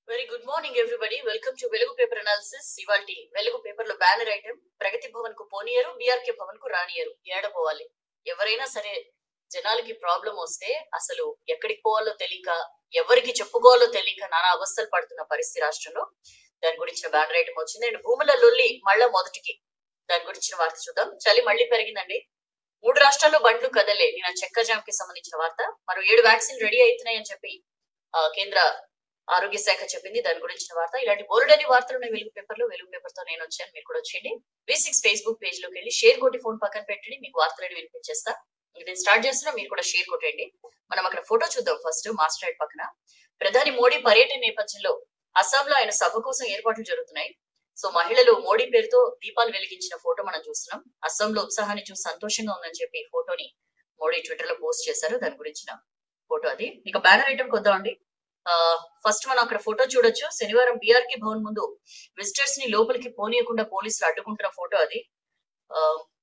very good morning everybody welcome to Velugu paper analysis ఇవాల్టి Velugu paper లో banner item ప్రగతి భవన్ కు పోనీయరు BRK Bhavan కు రానియరు ఏడపోవాలి ఎవరైనా సరే జనాలకి ప్రాబ్లం వస్తే అసలు ఎక్కడికి పోవాలో తెలియక ఎవరికి చెప్పుకోవాలో తెలియక నానా అవస్థలు పడుతున్న పరిస్థితి రాష్ట్రంలో దాని గురించిన బ్యానర్ ఐటమ్ వచ్చింది అండ్ భూముల లొల్లి మళ్ళా మొదటికి దాని గురించిన వార్త చూద్దాం చలి మళ్ళీ పెరిగిందండి మూడు రాష్ట్రాల్లో బండ్లు కదలే నేను చెక్క జామ్ కి సంబంధించిన వార్త మరో ఏడు వ్యాక్సిన్ రెడీ అవుతున్నాయని చెప్పి ఆ, కేంద్ర ఆరోగ్య శాఖ చెప్పింది దాని గురించిన వార్త ఇలాంటి బోల్డని వార్తలు ఉన్నాయి వెలుగు పేపర్ లో వెలుగు పేపర్ తో నేను వచ్చాను మీరు కూడా వచ్చేయండి వి సిక్స్ ఫేస్బుక్ పేజ్ లోకి వెళ్ళి షేర్ కొట్టి ఫోన్ పక్కన పెట్టండి మీకు వార్తలని వినిపించేస్తా ఇంక నేను స్టార్ట్ చేస్తున్నా మీరు కూడా షేర్ కొట్టండి మనం అక్కడ ఫోటో చూద్దాం ఫస్ట్ మాస్టర్ హెడ్ పక్కన ప్రధాని మోడీ పర్యటన నేపథ్యంలో అస్సాంలో ఆయన సభ కోసం ఏర్పాట్లు జరుగుతున్నాయి సో మహిళలు మోడీ పేరుతో దీపాలు వెలిగించిన ఫోటో మనం చూస్తున్నాం అస్సాంలో ఉత్సాహాన్ని చూసి సంతోషంగా ఉందని చెప్పి ఈ ఫోటోని మోడీ ట్విట్టర్ లో పోస్ట్ చేశారు దాని గురించిన ఫోటో అది ఇక బ్యానర్ ఐటమ్ కొద్దామండి ఫస్ట్ మనం అక్కడ ఫోటో చూడొచ్చు శనివారం బీఆర్కే భవన్ ముందు విజిటర్స్ ని లోపలికి పోనీయకుండా పోలీసులు అడ్డుకుంటున్న ఫోటో అది ఆ,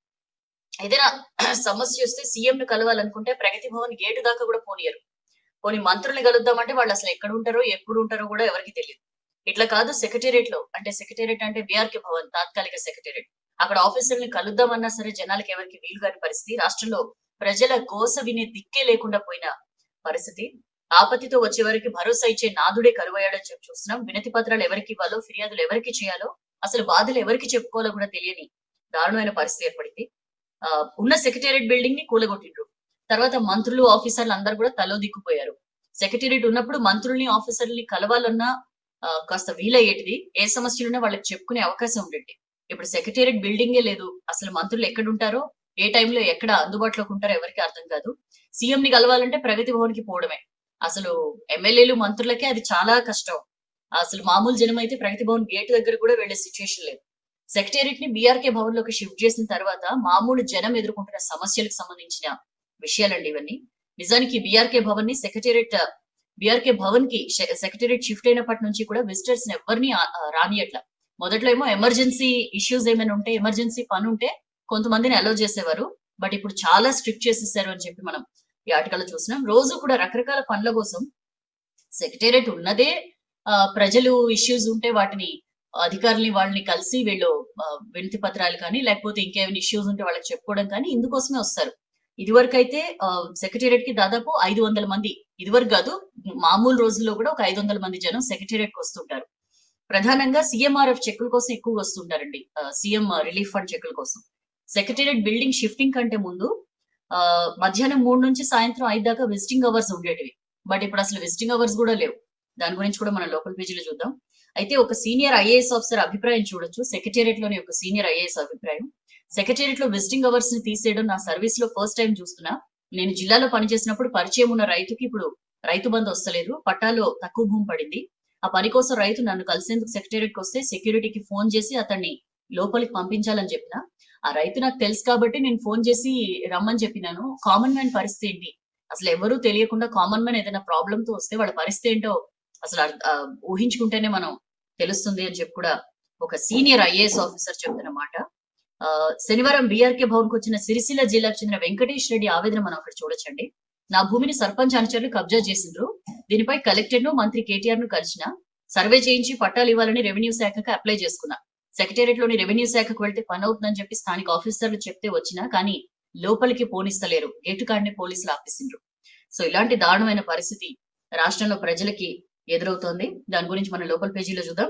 ఏదైనా సమస్య వస్తే సీఎం ను కలవాలనుకుంటే ప్రగతి భవన్ గేటు దాకా కూడా పోనీయరు పోనీ మంత్రుల్ని కలుద్దామంటే వాళ్ళు అసలు ఎక్కడ ఉంటారో ఎప్పుడు ఉంటారో కూడా ఎవరికి తెలియదు ఇట్లా కాదు సెక్రటేరియట్ లో అంటే సెక్రటేరియట్ అంటే బీఆర్కే భవన్ తాత్కాలిక సెక్రటేరియట్ అక్కడ ఆఫీసర్ని కలుద్దామన్నా సరే జనాలకి ఎవరికి వీలు కాని పరిస్థితి రాష్ట్రంలో ప్రజల గోస వినే దిక్కే లేకుండా పోయిన పరిస్థితి ఆపత్తితో వచ్చే వారికి భరోసా ఇచ్చే నాదుడే కరువయ్యాడని చెప్పి చూస్తున్నాం వినతి పత్రాలు ఎవరికి ఇవ్వాలో ఫిర్యాదులు ఎవరికి చేయాలో అసలు బాధలు ఎవరికి చెప్పుకోవాలో కూడా తెలియని దారుణమైన పరిస్థితి ఏర్పడింది ఆ, ఉన్న సెక్రటేరియట్ బిల్డింగ్ ని కూలగొట్టిండ్రు తర్వాత మంత్రులు ఆఫీసర్లు అందరు కూడా తలో దిక్కుపోయారు సెక్రటేరియట్ ఉన్నప్పుడు మంత్రుల్ని ఆఫీసర్లని కలవాలన్నా ఆ, కాస్త వీలయ్యేటిది ఏ సమస్యలున్నా వాళ్ళకి చెప్పుకునే అవకాశం ఉండేది ఇప్పుడు సెక్రటేరియట్ బిల్డింగే లేదు అసలు మంత్రులు ఎక్కడ ఉంటారో ఏ టైంలో ఎక్కడ అందుబాటులోకి ఉంటారో ఎవరికి అర్థం కాదు సీఎం ని కలవాలంటే ప్రగతి భవన్ కి పోవడమే అసలు ఎమ్మెల్యేలు మంత్రులకే అది చాలా కష్టం అసలు మామూలు జనం అయితే ప్రగతి భవన్ గేట్ దగ్గర కూడా వెళ్లే సిచ్యువేషన్ లేదు సెక్రటేరియట్ ని బీఆర్కే భవన్ లోకి షిఫ్ట్ చేసిన తర్వాత మామూలు జనం ఎదుర్కొంటున్న సమస్యలకు సంబంధించిన విషయాలండి ఇవన్నీ నిజానికి బీఆర్కే భవన్ ని సెక్రటేరియట్ బీఆర్కే భవన్ కి సెక్రటేరియట్ షిఫ్ట్ అయినప్పటి నుంచి కూడా విజిటర్స్ ఎవరిని రానియట్ల మొదట్లో ఏమో ఎమర్జెన్సీ ఇష్యూస్ ఏమైనా ఉంటే ఎమర్జెన్సీ పని ఉంటే కొంతమందిని అలో చేసేవారు బట్ ఇప్పుడు చాలా స్ట్రిక్ట్ చేసేసారు అని చెప్పి మనం ఈ ఆర్టికల్ చూసినాం రోజు కూడా రకరకాల పనుల కోసం సెక్రటేరియట్ ఉన్నదే ఆ, ప్రజలు ఇష్యూస్ ఉంటే వాటిని అధికారుల్ని వాళ్ళని కలిసి వీళ్ళు ఆ, వినతి పత్రాలు కానీ లేకపోతే ఇంకేమైనా ఇష్యూస్ ఉంటే వాళ్ళకి చెప్పుకోవడం కానీ ఇందుకోసమే వస్తారు ఇదివరకు అయితే సెక్రటేరియట్ కి దాదాపు ఐదు వందల మంది ఇదివరకు కాదు మామూలు రోజుల్లో కూడా ఒక ఐదు వందల మంది జనం సెక్రటేరియట్ కి వస్తుంటారు ప్రధానంగా సిఎంఆర్ఎఫ్ చెక్కుల కోసం ఎక్కువ వస్తుంటారండి సీఎం రిలీఫ్ ఫండ్ చెక్కుల కోసం సెక్రటేరియట్ బిల్డింగ్ షిఫ్టింగ్ కంటే ముందు ఆ, మధ్యాహ్నం మూడు నుంచి సాయంత్రం ఐదు దాకా విజిటింగ్ అవర్స్ ఉండేటివి బట్ ఇప్పుడు అసలు విజిటింగ్ అవర్స్ కూడా లేవు దాని గురించి కూడా మనం లోకల్ పేజీలో చూద్దాం అయితే ఒక సీనియర్ ఐఏఎస్ ఆఫీసర్ అభిప్రాయం చూడొచ్చు సెక్రటేరియట్ లోని ఒక సీనియర్ ఐఏఎస్ అభిప్రాయం సెక్రటేరియట్ లో విజిటింగ్ అవర్స్ ని తీసేయడం నా సర్వీస్ లో ఫస్ట్ టైం చూస్తున్నా నేను జిల్లాలో పనిచేసినప్పుడు పరిచయం ఉన్న రైతుకి ఇప్పుడు రైతు బంధు వస్తలేదు పట్టాలో తక్కువ భూమి పడింది ఆ పని కోసం రైతు నన్ను కలిసేందుకు సెక్రటేరియట్ కి వస్తే సెక్యూరిటీకి ఫోన్ చేసి అతన్ని లోపలికి పంపించాలని చెప్పిన ఆ రైతు నాకు తెలుసు కాబట్టి నేను ఫోన్ చేసి రమ్మని చెప్పినాను కామన్ మ్యాన్ పరిస్థితి ఏంటి అసలు ఎవరూ తెలియకుండా కామన్ మ్యాన్ ఏదైనా ప్రాబ్లం తో వస్తే వాళ్ళ పరిస్థితి ఏంటో అసలు అర్థ- ఆ, ఊహించుకుంటేనే మనం తెలుస్తుంది అని చెప్పి కూడా ఒక సీనియర్ ఐఏఎస్ ఆఫీసర్ చెప్తున్న మాట ఆ, శనివారం బీఆర్కే భవన్ కు వచ్చిన సిరిసిల్ల జిల్లాకు చెందిన వెంకటేష్ రెడ్డి ఆవేదన మనం అక్కడ చూడొచ్చండి నా భూమిని సర్పంచ్ అనుచరులు కబ్జా చేసిండ్రు దీనిపై కలెక్టర్ ను మంత్రి కేటీఆర్ ను కలిసిన సర్వే చేయించి పట్టాలు ఇవ్వాలని రెవెన్యూ శాఖకు అప్లై చేసుకున్నా సెక్రటేరియట్ లోని రెవెన్యూ శాఖకు వెళ్తే పని అవుతుందని చెప్పి స్థానిక ఆఫీసర్లు చెప్తే వచ్చినా కానీ లోపలికి పోనిస్తలేరు గేటు కాడిని పోలీసులు ఆపేసిండ్రు సో ఇలాంటి దారుణమైన పరిస్థితి రాష్ట్రంలో ప్రజలకి ఎదురవుతోంది దాని గురించి మనం లోకల్ పేజీలో చూద్దాం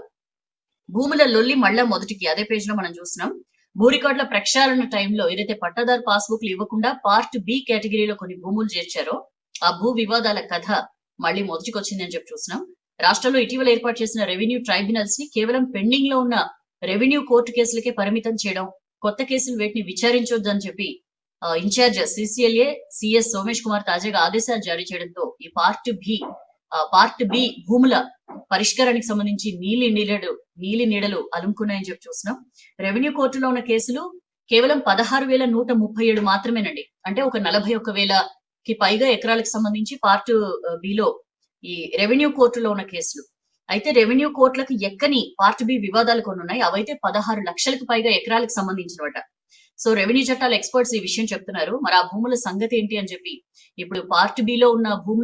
భూముల లొల్లి మళ్ళా మొదటికి అదే పేజ్ లో మనం చూస్తున్నాం భూ రికార్డుల ప్రక్షాళన టైంలో ఏదైతే పట్టాదారు పాస్బుక్లు ఇవ్వకుండా పార్ట్ బి కేటగిరీలో కొన్ని భూములు చేర్చారో ఆ భూ వివాదాల కథ మళ్ళీ మొదటికి వచ్చింది అని చెప్పి చూస్తున్నాం రాష్ట్రంలో ఇటీవల ఏర్పాటు చేసిన రెవెన్యూ ట్రైబ్యునల్స్ ని కేవలం పెండింగ్ లో ఉన్న రెవెన్యూ కోర్టు కేసులకే పరిమితం చేయడం కొత్త కేసులు వీటిని విచారించొద్దని చెప్పి ఆ, in-charge CCLA CS Somesh Kumar తాజాగా ఆదేశాలు జారీ చేయడంతో ఈ పార్ట్ బి ఆ, పార్ట్ బి భూముల పరిష్కారానికి సంబంధించి నీలి నీడలు నీలి నీడలు అలుముకున్నాయని చెప్పి చూస్తున్నాం రెవెన్యూ కోర్టులో ఉన్న కేసులు కేవలం పదహారు వేల నూట ముప్పై ఏడు మాత్రమేనండి అంటే ఒక నలభై ఒక్క వేలకి పైగా ఎకరాలకు సంబంధించి పార్ట్ బిలో ఈ రెవెన్యూ కోర్టులో ఉన్న కేసులు అయితే రెవెన్యూ కోర్టులకు ఎక్కని పార్ట్ బి వివాదాలు కొన్ని ఉన్నాయి అవైతే పదహారు లక్షలకు పైగా ఎకరాలకు సంబంధించినవట సో రెవెన్యూ చట్టాల ఎక్స్పర్ట్స్ ఈ విషయం చెప్తున్నారు మరి ఆ భూముల సంగతి ఏంటి అని చెప్పి ఇప్పుడు పార్ట్ బిలో ఉన్న భూములవి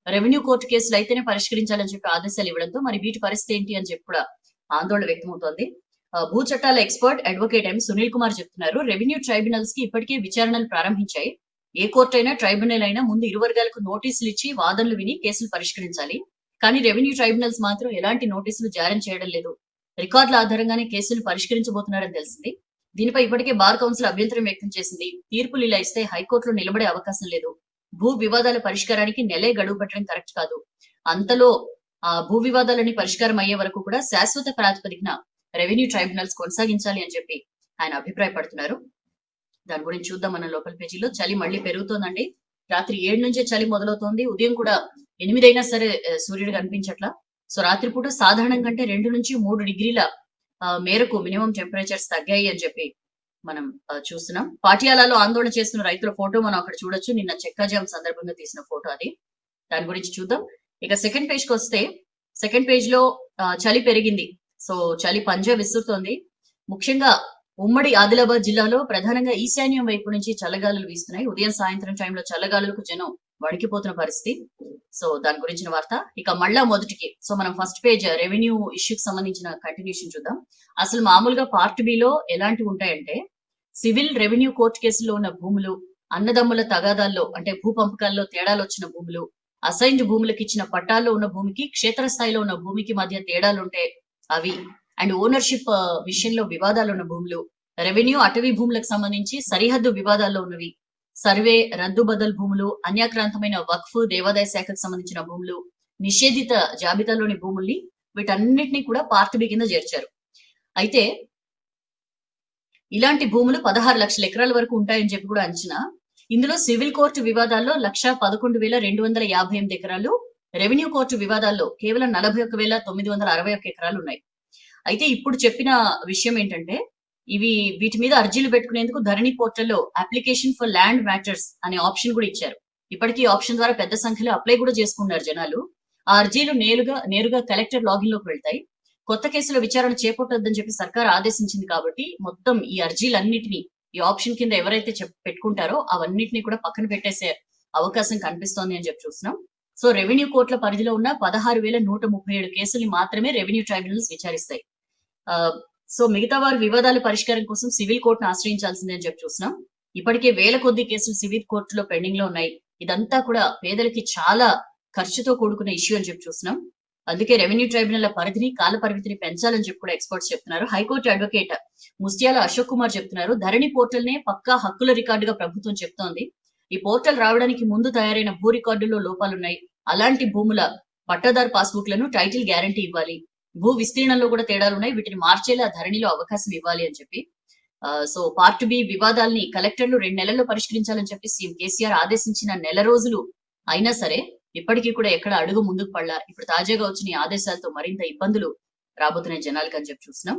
రెవెన్యూ కోర్టు కేసులు అయితేనే పరిష్కరించాలని చెప్పి ఆదేశాలు ఇవ్వడంతో మరి వీటి పరిస్థితి ఏంటి అని చెప్పి కూడా ఆందోళన వ్యక్తమవుతోంది ఆ, భూ చట్టాల expert advocate M Sunil Kumar చెప్తున్నారు రెవెన్యూ ట్రైబ్యునల్స్ కి ఇప్పటికే విచారణలు ప్రారంభించాయి ఏ కోర్టు అయినా ట్రైబ్యునల్ అయినా ముందు ఇరు వర్గాలకు నోటీసులు ఇచ్చి వాదనలు విని కేసులు పరిష్కరించాలి కానీ రెవెన్యూ ట్రైబ్యునల్స్ మాత్రం ఎలాంటి నోటీసులు జారీ చేయడం లేదు రికార్డుల ఆధారంగానే కేసులు పరిష్కరించబోతున్నారని తెలిసింది దీనిపై ఇప్పటికే బార్ కౌన్సిల్ అభ్యంతరం వ్యక్తం చేసింది తీర్పులు ఇలా ఇస్తే హైకోర్టులో నిలబడే అవకాశం లేదు భూ వివాదాల పరిష్కారానికి నెలే గడువు పెట్టడం కరెక్ట్ కాదు అంతలో ఆ భూ వివాదాలని పరిష్కారం అయ్యే వరకు కూడా శాశ్వత ప్రాతిపదికన రెవెన్యూ ట్రైబ్యునల్స్ కొనసాగించాలి అని చెప్పి ఆయన అభిప్రాయపడుతున్నారు దాని గురించి చూద్దాం మన లోకల్ పేజీలో చలి మళ్ళీ పెరుగుతోందండి రాత్రి ఏడు నుంచే చలి మొదలవుతోంది ఉదయం కూడా ఎనిమిది అయినా సరే ఆ, సూర్యుడు కనిపించట్లా సో రాత్రిపూట సాధారణం కంటే రెండు నుంచి మూడు డిగ్రీల ఆ, మేరకు మినిమం టెంపరేచర్స్ తగ్గాయి అని చెప్పి మనం ఆ, చూస్తున్నాం పాటియాలాలో ఆందోళన చేస్తున్న రైతుల ఫోటో మనం అక్కడ చూడొచ్చు నిన్న చెక్కాజామ్ సందర్భంగా తీసిన ఫోటో అది దాని గురించి చూద్దాం ఇక సెకండ్ పేజ్ కి వస్తే సెకండ్ పేజ్ లో ఆ, చలి పెరిగింది సో చలి పంజా విసురుతోంది ముఖ్యంగా ఉమ్మడి ఆదిలాబాద్ జిల్లాలో ప్రధానంగా ఈశాన్యం వైపు నుంచి చల్లగాలులు వీస్తున్నాయి ఉదయం సాయంత్రం టైంలో చల్లగాలులకు జనం వణికిపోతున్న పరిస్థితి సో దాని గురించిన వార్త ఇక మళ్ళా మొదటికి సో మనం ఫస్ట్ పేజ్ రెవెన్యూ ఇష్యూకి సంబంధించిన కంటిన్యూషన్ చూద్దాం అసలు మామూలుగా పార్ట్ బిలో ఎలాంటివి ఉంటాయంటే సివిల్ రెవెన్యూ కోర్టు కేసుల్లో ఉన్న భూములు అన్నదమ్ముల తగాదాల్లో అంటే భూ పంపకాల్లో తేడాలు వచ్చిన భూములు అసైన్డ్ భూములకు ఇచ్చిన పట్టాల్లో ఉన్న భూమికి క్షేత్రస్థాయిలో ఉన్న భూమికి మధ్య తేడాలుంటే అవి అండ్ ఓనర్షిప్ విషయంలో వివాదాలు ఉన్న భూములు రెవెన్యూ అటవీ భూములకు సంబంధించి సరిహద్దు వివాదాల్లో ఉన్నవి సర్వే రద్దు బదల్ భూములు అన్యాక్రాంతమైన వక్ఫ్ దేవాదాయ శాఖకు సంబంధించిన భూములు నిషేధిత జాబితాలోని భూముల్ని వీటన్నిటిని కూడా పార్ట్ బి కింద చేర్చారు అయితే ఇలాంటి భూములు పదహారు లక్షల ఎకరాల వరకు ఉంటాయని చెప్పి కూడా అంచనా ఇందులో సివిల్ కోర్టు వివాదాల్లో లక్ష పదకొండు వేల రెండు వందల యాభై ఎనిమిది ఎకరాలు రెవెన్యూ కోర్టు వివాదాల్లో కేవలం నలభై ఒక్క వేల తొమ్మిది వందల అరవై ఒక్క ఎకరాలు ఉన్నాయి అయితే ఇప్పుడు చెప్పిన విషయం ఏంటంటే ఇవి వీటి మీద అర్జీలు పెట్టుకునేందుకు ధరణి పోర్టల్లో అప్లికేషన్ ఫర్ ల్యాండ్ మ్యాటర్స్ అనే ఆప్షన్ కూడా ఇచ్చారు ఇప్పటికీ ఈ ఆప్షన్ ద్వారా పెద్ద సంఖ్యలో అప్లై కూడా చేసుకున్నారు జనాలు ఆ అర్జీలు నేరుగా నేరుగా కలెక్టర్ లాగిన్ లోకి వెళ్తాయి కొత్త కేసుల విచారణ చేపట్టొద్దని చెప్పి సర్కార్ ఆదేశించింది కాబట్టి మొత్తం ఈ అర్జీలన్నిటినీ ఈ ఆప్షన్ కింద ఎవరైతే చెప్- పెట్టుకుంటారో అవన్నిటిని కూడా పక్కన పెట్టేసే అవకాశం కనిపిస్తోంది అని చెప్పి చూస్తున్నాం సో రెవెన్యూ కోర్టుల పరిధిలో ఉన్న పదహారు వేల నూట ముప్పై ఏడు కేసుల్ని మాత్రమే రెవెన్యూ ట్రైబ్యునల్స్ విచారిస్తాయి ఆ, సో మిగతా వారి వివాదాల పరిష్కారం కోసం సివిల్ కోర్టును ఆశ్రయించాల్సిందే అని చెప్పి చూస్తున్నాం ఇప్పటికే వేల కొద్ది కేసులు సివిల్ కోర్టులో పెండింగ్ లో ఉన్నాయి ఇదంతా కూడా పేదలకి చాలా ఖర్చుతో కూడుకున్న ఇష్యూ అని చెప్పి చూస్తున్నాం అందుకే రెవెన్యూ ట్రైబ్యునల్ పరిధిని కాల పరిమితిని పెంచాలని చెప్పి కూడా ఎక్స్పర్ట్స్ చెప్తున్నారు హైకోర్టు అడ్వకేట్ ముస్తియాల అశోక్ కుమార్ చెప్తున్నారు ధరణి పోర్టల్ నే పక్కా హక్కుల రికార్డుగా ప్రభుత్వం చెప్తోంది ఈ పోర్టల్ రావడానికి ముందు తయారైన భూ రికార్డుల్లో లోపాలున్నాయి అలాంటి భూముల పట్టాదారు పాస్బుక్ లను టైటిల్ గ్యారంటీ ఇవ్వాలి భూ విస్తీర్ణంలో కూడా తేడాలు ఉన్నాయి వీటిని మార్చేలా ధరణిలో అవకాశం ఇవ్వాలి అని చెప్పి ఆ, సో పార్ట్ బి వివాదాల్ని కలెక్టర్లు రెండు నెలల్లో పరిష్కరించాలని చెప్పి సీఎం కేసీఆర్ ఆదేశించిన నెల రోజులు అయినా సరే ఇప్పటికీ కూడా ఎక్కడ అడుగు ముందుకు పడలా ఇప్పుడు తాజాగా వచ్చిన ఈ ఆదేశాలతో మరింత ఇబ్బందులు రాబోతున్నాయి జనాలకు అని చెప్పి చూస్తున్నాం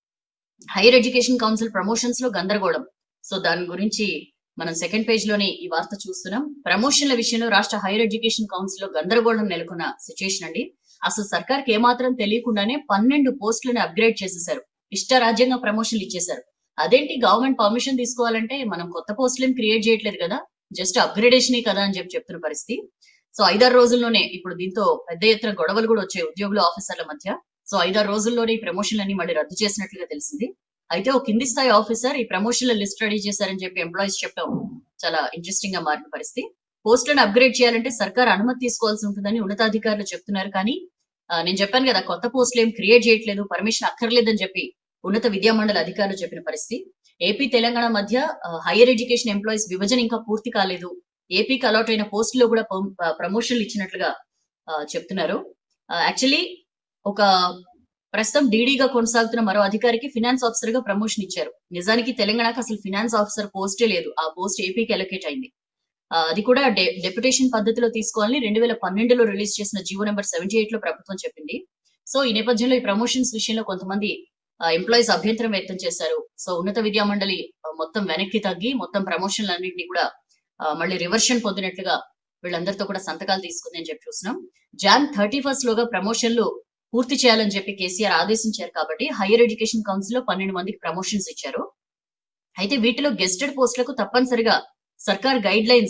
హైయర్ ఎడ్యుకేషన్ కౌన్సిల్ ప్రమోషన్స్ లో గందరగోళం సో దాని గురించి మనం సెకండ్ పేజ్ లోనే ఈ వార్త చూస్తున్నాం ప్రమోషన్ల విషయంలో రాష్ట్ర హైయర్ ఎడ్యుకేషన్ కౌన్సిల్ లో గందరగోళం నెలకొన్న సిచ్యుయేషన్ అండి అసలు సర్కార్కి ఏమాత్రం తెలియకుండానే పన్నెండు పోస్టులను అప్గ్రేడ్ చేసేశారు ఇష్ట ప్రమోషన్లు ఇచ్చేశారు అదేంటి గవర్నమెంట్ పర్మిషన్ తీసుకోవాలంటే మనం కొత్త పోస్టులు ఏం క్రియేట్ చేయట్లేదు కదా జస్ట్ అప్గ్రేడేషన్ కదా అని చెప్పి చెప్తున్న పరిస్థితి సో ఐదారు రోజుల్లోనే ఇప్పుడు దీంతో పెద్ద ఎత్తున గొడవలు కూడా వచ్చాయి ఉద్యోగుల ఆఫీసర్ల మధ్య సో ఐదారు రోజుల్లోనే ఈ ప్రమోషన్లన్నీ మళ్ళీ రద్దు చేసినట్లుగా తెలిసింది అయితే ఓ కింది స్థాయి ఆఫీసర్ ఈ ప్రమోషన్ల లిస్ట్ రెడీ చేశారని చెప్పి ఎంప్లాయీస్ చెప్పడం చాలా ఇంట్రెస్టింగ్ గా మారిన పరిస్థితి పోస్టులను అప్గ్రేడ్ చేయాలంటే సర్కార్ అనుమతి తీసుకోవాల్సి ఉంటుందని ఉన్నతాధికారులు చెప్తున్నారు కానీ ఆ, నేను చెప్పాను కదా కొత్త పోస్టులు ఏం క్రియేట్ చేయట్లేదు పర్మిషన్ అక్కర్లేదని చెప్పి ఉన్నత విద్యా మండలి అధికారులు చెప్పిన పరిస్థితి ఏపీ తెలంగాణ మధ్య హైయర్ ఎడ్యుకేషన్ ఎంప్లాయీస్ విభజన ఇంకా పూర్తి కాలేదు ఏపీకి అలాట్ అయిన పోస్టులో కూడా పం- ఆ, ప్రమోషన్లు ఇచ్చినట్లుగా ఆ, చెప్తున్నారు యాక్చువల్లీ ఒక ప్రస్తుతం డీడీగా కొనసాగుతున్న మరో అధికారికి ఫినాన్స్ ఆఫీసర్ గా ప్రమోషన్ ఇచ్చారు నిజానికి తెలంగాణకు అసలు ఫినాన్స్ ఆఫీసర్ పోస్టే లేదు ఆ పోస్ట్ ఏపీకి అలొకేట్ అయింది ఆ, అది కూడా డె- డెప్యుటేషన్ పద్ధతిలో తీసుకోవాలని రెండు వేల పన్నెండులో రిలీజ్ చేసిన జీవో నెంబర్ సెవెంటీ ఎయిట్ లో ప్రభుత్వం చెప్పింది సో ఈ నేపథ్యంలో ఈ ప్రమోషన్స్ విషయంలో కొంతమంది ఎంప్లాయీస్ అభ్యంతరం వ్యక్తం చేశారు సో ఉన్నత విద్యా మండలి ఆ, మొత్తం వెనక్కి తగ్గి మొత్తం ప్రమోషన్లు అన్నింటినీ కూడా ఆ, మళ్ళీ రివర్షన్ పొందినట్లుగా వీళ్ళందరితో కూడా సంతకాలు తీసుకుంది అని చెప్పి చూస్తున్నాం జాన్ థర్టీ ఫస్ట్ లోగా ప్రమోషన్లు పూర్తి చేయాలని చెప్పి కేసీఆర్ ఆదేశించారు కాబట్టి హైయర్ ఎడ్యుకేషన్ కౌన్సిల్ లో పన్నెండు మందికి ప్రమోషన్స్ ఇచ్చారు అయితే వీటిలో గెస్టెడ్ పోస్టులకు తప్పనిసరిగా సర్కార్ గైడ్ లైన్స్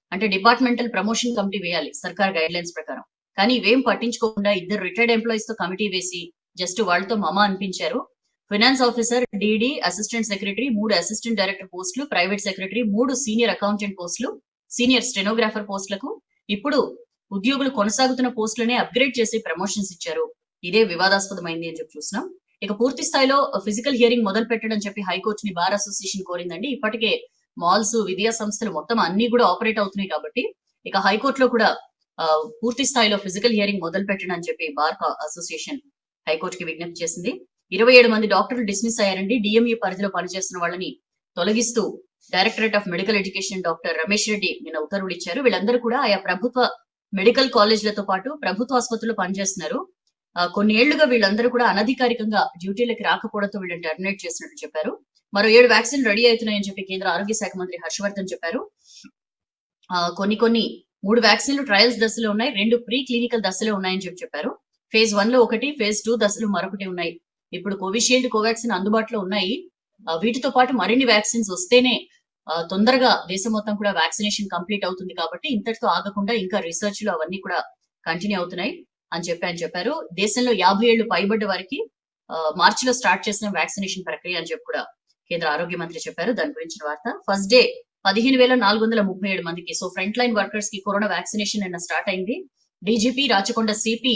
అంటే డిపార్ట్మెంటల్ ప్రమోషన్ కమిటీ వేయాలి సర్కార్ గైడ్ లైన్స్ ప్రకారం కానీ ఇవేం పట్టించుకోకుండా ఇద్దరు రిటైర్డ్ ఎంప్లాయీస్ తో కమిటీ వేసి జస్ట్ వాళ్ళతో మమ అనిపించారు finance officer DD assistant secretary మూడు అసిస్టెంట్ డైరెక్టర్ పోస్టులు ప్రైవేట్ సెక్రటరీ మూడు సీనియర్ అకౌంటెంట్ పోస్టులు సీనియర్ స్టెనోగ్రాఫర్ పోస్టులకు ఇప్పుడు ఉద్యోగులు కొనసాగుతున్న పోస్టులనే అప్గ్రేడ్ చేసి ప్రమోషన్స్ ఇచ్చారు ఇదే వివాదాస్పదమైంది అని చెప్పి చూస్తున్నాం ఇక పూర్తి స్థాయిలో ఫిజికల్ హియరింగ్ మొదలు పెట్టడం చెప్పి హైకోర్టుని బార్ అసోసియేషన్ కోరిందండి ఇప్పటికే మాల్స్ విద్యా సంస్థలు మొత్తం అన్ని కూడా ఆపరేట్ అవుతున్నాయి కాబట్టి ఇక హైకోర్టులో కూడా ఆ, పూర్తి స్థాయిలో ఫిజికల్ హియరింగ్ మొదలు పెట్టడం అని చెప్పి బార్ అసోసియేషన్ హైకోర్టుకి విజ్ఞప్తి చేసింది ఇరవై ఏడు మంది డాక్టర్లు డిస్మిస్ అయ్యారండి డిఎంఈ పరిధిలో పనిచేస్తున్న వాళ్ళని తొలగిస్తూ directorate of medical education doctor Ramesh Reddy నిన్న ఉత్తర్వులు ఇచ్చారు వీళ్ళందరూ కూడా ఆయా ప్రభుత్వ మెడికల్ కాలేజీలతో పాటు ప్రభుత్వ ఆసుపత్రుల్లో పనిచేస్తున్నారు ఆ, కొన్ని ఏళ్లుగా వీళ్ళందరూ కూడా అనధికారికంగా డ్యూటీలకు రాకపోవడంతో వీళ్ళని టర్మినేట్ చేసినట్టు చెప్పారు మరో ఏడు వ్యాక్సిన్ రెడీ అవుతున్నాయని చెప్పి కేంద్ర ఆరోగ్య శాఖ మంత్రి హర్షవర్ధన్ చెప్పారు ఆ, కొన్ని కొన్ని మూడు వ్యాక్సిన్లు ట్రయల్స్ దశలో ఉన్నాయి రెండు ప్రీ క్లినికల్ దశలో ఉన్నాయని చెప్పి చెప్పారు ఫేజ్ వన్ లో ఒకటి ఫేజ్ టూ దశలు మరొకటి ఉన్నాయి ఇప్పుడు కోవిషీల్డ్ కోవాక్సిన్ అందుబాటులో ఉన్నాయి ఆ, వీటితో పాటు మరిన్ని వ్యాక్సిన్స్ వస్తేనే ఆ, తొందరగా దేశం మొత్తం కూడా వ్యాక్సినేషన్ కంప్లీట్ అవుతుంది కాబట్టి ఇంతటితో ఆగకుండా ఇంకా రీసెర్చ్ లు అవన్నీ కూడా కంటిన్యూ అవుతున్నాయి అని చెప్పి ఆయన చెప్పారు దేశంలో యాభై ఏళ్లు పైబడ్డ వారికి ఆ, మార్చిలో స్టార్ట్ చేసిన వ్యాక్సినేషన్ ప్రక్రియ అని చెప్పి కూడా కేంద్ర ఆరోగ్య మంత్రి చెప్పారు దాని గురించిన వార్త ఫస్ట్ డే పదిహేను వేల నాలుగు వందల ముప్పై ఏడు మందికి సో ఫ్రంట్ లైన్ వర్కర్స్ కి కరోనా వ్యాక్సినేషన్ నిన్న స్టార్ట్ అయింది డీజీపీ రాచకొండ సిపి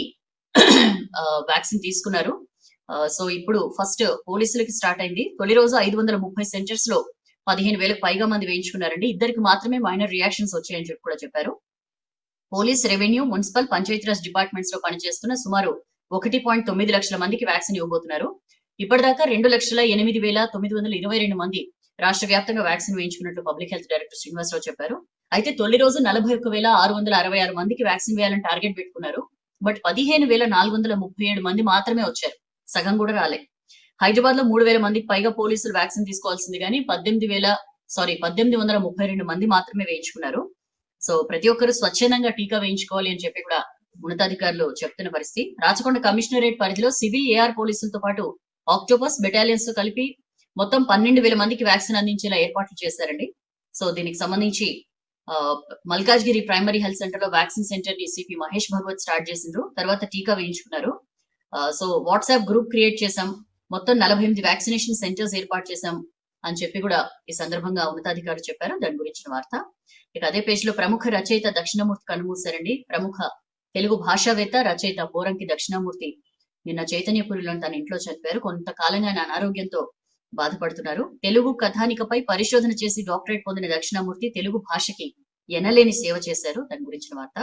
వ్యాక్సిన్ తీసుకున్నారు ఆ, సో ఇప్పుడు ఫస్ట్ పోలీసులకి స్టార్ట్ అయింది తొలి రోజు ఐదు వందల ముప్పై సెంటర్స్ లో పదిహేను వేలకు పైగా మంది వేయించుకున్నారండి ఇద్దరికి మాత్రమే మైనర్ రియాక్షన్స్ వచ్చాయని చెప్పి కూడా చెప్పారు police revenue municipal Panchayati Raj departments లో పనిచేస్తున్న సుమారు ఒకటి పాయింట్ తొమ్మిది లక్షల మందికి వ్యాక్సిన్ ఇవ్వబోతున్నారు ఇప్పటిదాకా రెండు లక్షల ఎనిమిది వేల తొమ్మిది వందల ఇరవై రెండు మంది రాష్ట్ర వ్యాప్తంగా వ్యాక్సిన్ వేయించుకున్నట్లు పబ్లిక్ హెల్త్ డైరెక్టర్ శ్రీనివాసరావు చెప్పారు అయితే తొలి రోజు నలభై ఒక్క వేల ఆరు వందల అరవై ఆరు మందికి వ్యాక్సిన్ వేయాలని టార్గెట్ పెట్టుకున్నారు బట్ పదిహేను వేల నాలుగు వందల ముప్పై ఏడు మంది మాత్రమే వచ్చారు సగం కూడా రాలే హైదరాబాద్ లో మూడు వేల మందికి పైగా పోలీసులు వ్యాక్సిన్ తీసుకోవాల్సింది కానీ పద్దెనిమిది వేల సారీ పద్దెనిమిది వందల ముప్పై రెండు మంది మాత్రమే వేయించుకున్నారు సో ప్రతి ఒక్కరు స్వచ్ఛందంగా టీకా వేయించుకోవాలి అని చెప్పి కూడా ఉన్నతాధికారులు చెప్తున్న పరిస్థితి రాచకొండ కమిషనరేట్ పరిధిలో సివిల్ ఏఆర్ పోలీసులతో పాటు ఆక్టోపస్ బెటాలియన్స్ తో కలిపి మొత్తం పన్నెండు వేల మందికి వ్యాక్సిన్ అందించేలా ఏర్పాట్లు చేశారండి సో దీనికి సంబంధించి ఆ, మల్కాజ్గిరి ప్రైమరీ హెల్త్ సెంటర్ లో వ్యాక్సిన్ సెంటర్ ని సిపి మహేష్ భగవత్ స్టార్ట్ చేసిండ్రు తర్వాత టీకా వేయించుకున్నారు ఆ, సో వాట్సాప్ గ్రూప్ క్రియేట్ చేశాం మొత్తం నలభై ఎనిమిది వ్యాక్సినేషన్ సెంటర్స్ ఏర్పాటు చేశాం అని చెప్పి కూడా ఈ సందర్భంగా ఉన్నతాధికారులు చెప్పారు దాని గురించిన వార్త ఇక అదే పేజ్ లో ప్రముఖ రచయిత దక్షిణమూర్తి కనుమూశారండి ప్రముఖ తెలుగు భాషావేత్త రచయిత పోరంకి దక్షిణామూర్తి నిన్న చైతన్యపురిలో తన ఇంట్లో చనిపోయారు కొంతకాలంగా ఆయన అనారోగ్యంతో బాధపడుతున్నారు తెలుగు కథానికపై పరిశోధన చేసి డాక్టరేట్ పొందిన దక్షిణామూర్తి తెలుగు భాషకి ఎనలేని సేవ చేశారు దాని గురించిన వార్త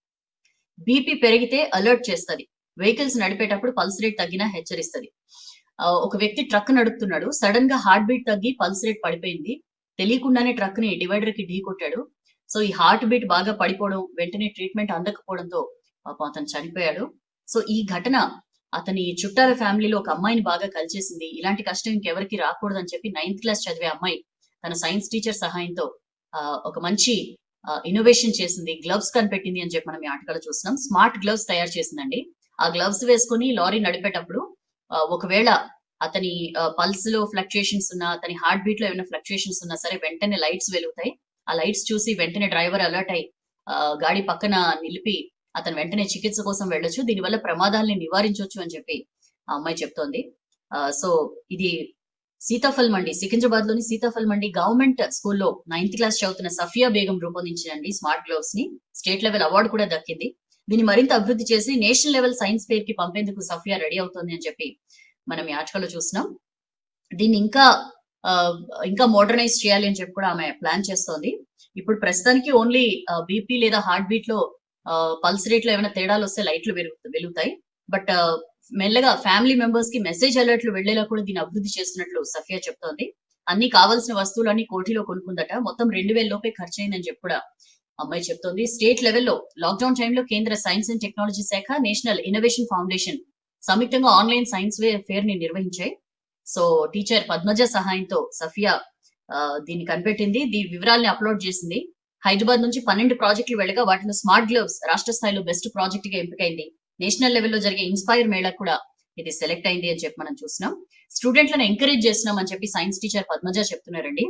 బీపీ పెరిగితే అలర్ట్ చేస్తది వెహికల్స్ నడిపేటప్పుడు పల్స్ రేట్ తగ్గినా హెచ్చరిస్తది ఆ, ఒక వ్యక్తి ట్రక్ నడుపుతున్నాడు సడన్ గా హార్ట్ బీట్ తగ్గి పల్స్ రేట్ పడిపోయింది తెలియకుండానే ట్రక్ ని డివైడర్ కి ఢీ కొట్టాడు సో ఈ హార్ట్ బీట్ బాగా పడిపోవడం వెంటనే ట్రీట్మెంట్ అందకపోవడంతో పాపం అతను చనిపోయాడు సో ఈ ఘటన అతని చుట్టాల ఫ్యామిలీలో ఒక అమ్మాయిని బాగా కలిచేసింది ఇలాంటి కష్టం ఇంకెవరికి రాకూడదని చెప్పి నైన్త్ క్లాస్ చదివే అమ్మాయి తన సైన్స్ టీచర్ సహాయంతో ఆ, ఒక మంచి ఇన్నోవేషన్ చేసింది గ్లవ్స్ కనిపెట్టింది అని చెప్పి మనం ఈ ఆటగాలో చూస్తున్నాం స్మార్ట్ గ్లవ్స్ తయారు చేసిందండి ఆ గ్లవ్స్ వేసుకుని లారీ నడిపేటప్పుడు ఆ, ఒకవేళ అతని పల్స్ లో ఫ్లక్చుయేషన్స్ ఉన్నా అతని హార్ట్ బీట్ లో ఏమైనా ఫ్లక్చుయేషన్స్ ఉన్నా సరే వెంటనే లైట్స్ వెలుగుతాయి ఆ లైట్స్ చూసి వెంటనే డ్రైవర్ అలర్ట్ అయి ఆ, గాడి పక్కన నిలిపి అతను వెంటనే చికిత్స కోసం వెళ్ళొచ్చు దీనివల్ల ప్రమాదాల్ని నివారించవచ్చు అని చెప్పి ఆ అమ్మాయి చెప్తోంది ఆ, సో ఇది సీతాఫల్ మండి సికింద్రాబాద్ లోని సీతాఫల్ మండి గవర్నమెంట్ స్కూల్లో నైన్త్ క్లాస్ చదువుతున్న సఫియా బేగం రూపొందించినండి స్మార్ట్ గ్లోవ్స్ ని స్టేట్ లెవెల్ అవార్డు కూడా దక్కింది దీన్ని మరింత అభివృద్ధి చేసి నేషనల్ లెవెల్ సైన్స్ ఫేర్ కి పంపేందుకు సఫియా రెడీ అవుతోంది అని చెప్పి మనం ఈ ఆర్టికల్లో చూస్తున్నాం దీన్ని ఇంకా ఆ, ఇంకా మోడర్నైజ్ చేయాలి అని చెప్పి కూడా ఆమె ప్లాన్ చేస్తోంది ఇప్పుడు ప్రస్తుతానికి ఓన్లీ బీపీ లేదా హార్ట్ బీట్ లో పల్స్ రేట్ లో ఏమైనా తేడాలు వస్తే లైట్లు వెలుగు- వెలుగుతాయి బట్ మెల్లగా ఫ్యామిలీ మెంబర్స్ కి మెసేజ్ అలర్ట్లు వెళ్లేలా కూడా దీన్ని అభివృద్ధి చేస్తున్నట్లు సఫియా చెప్తోంది అన్ని కావాల్సిన వస్తువులన్నీ కోటిలో కొనుక్కుందట మొత్తం రెండు వేల లోపే ఖర్చు అయిందని చెప్పి కూడా అమ్మాయి చెప్తోంది స్టేట్ లెవెల్లో లాక్డౌన్ టైంలో కేంద్ర సైన్స్ అండ్ టెక్నాలజీ శాఖ నేషనల్ ఇన్నోవేషన్ ఫౌండేషన్ సంయుక్తంగా ఆన్లైన్ సైన్స్ ఫేర్ ని నిర్వహించాయి సో టీచర్ పద్మజ సహాయంతో సఫియా ఆ, దీన్ని కనిపెట్టింది దీని వివరాల్ని అప్లోడ్ చేసింది హైదరాబాద్ నుంచి పన్నెండు ప్రాజెక్టులు వెళ్ళగా వాటిలో స్మార్ట్ గ్లోవ్స్ రాష్ట్ర స్థాయిలో బెస్ట్ ప్రాజెక్ట్ గా ఎంపికైంది నేషనల్ లెవెల్లో జరిగే ఇన్స్పైర్ మేళా కూడా ఇది సెలెక్ట్ అయింది అని చెప్పి మనం చూస్తున్నాం స్టూడెంట్లను ఎంకరేజ్ చేస్తున్నాం అని చెప్పి సైన్స్ టీచర్ పద్మజ చెప్తున్నారండి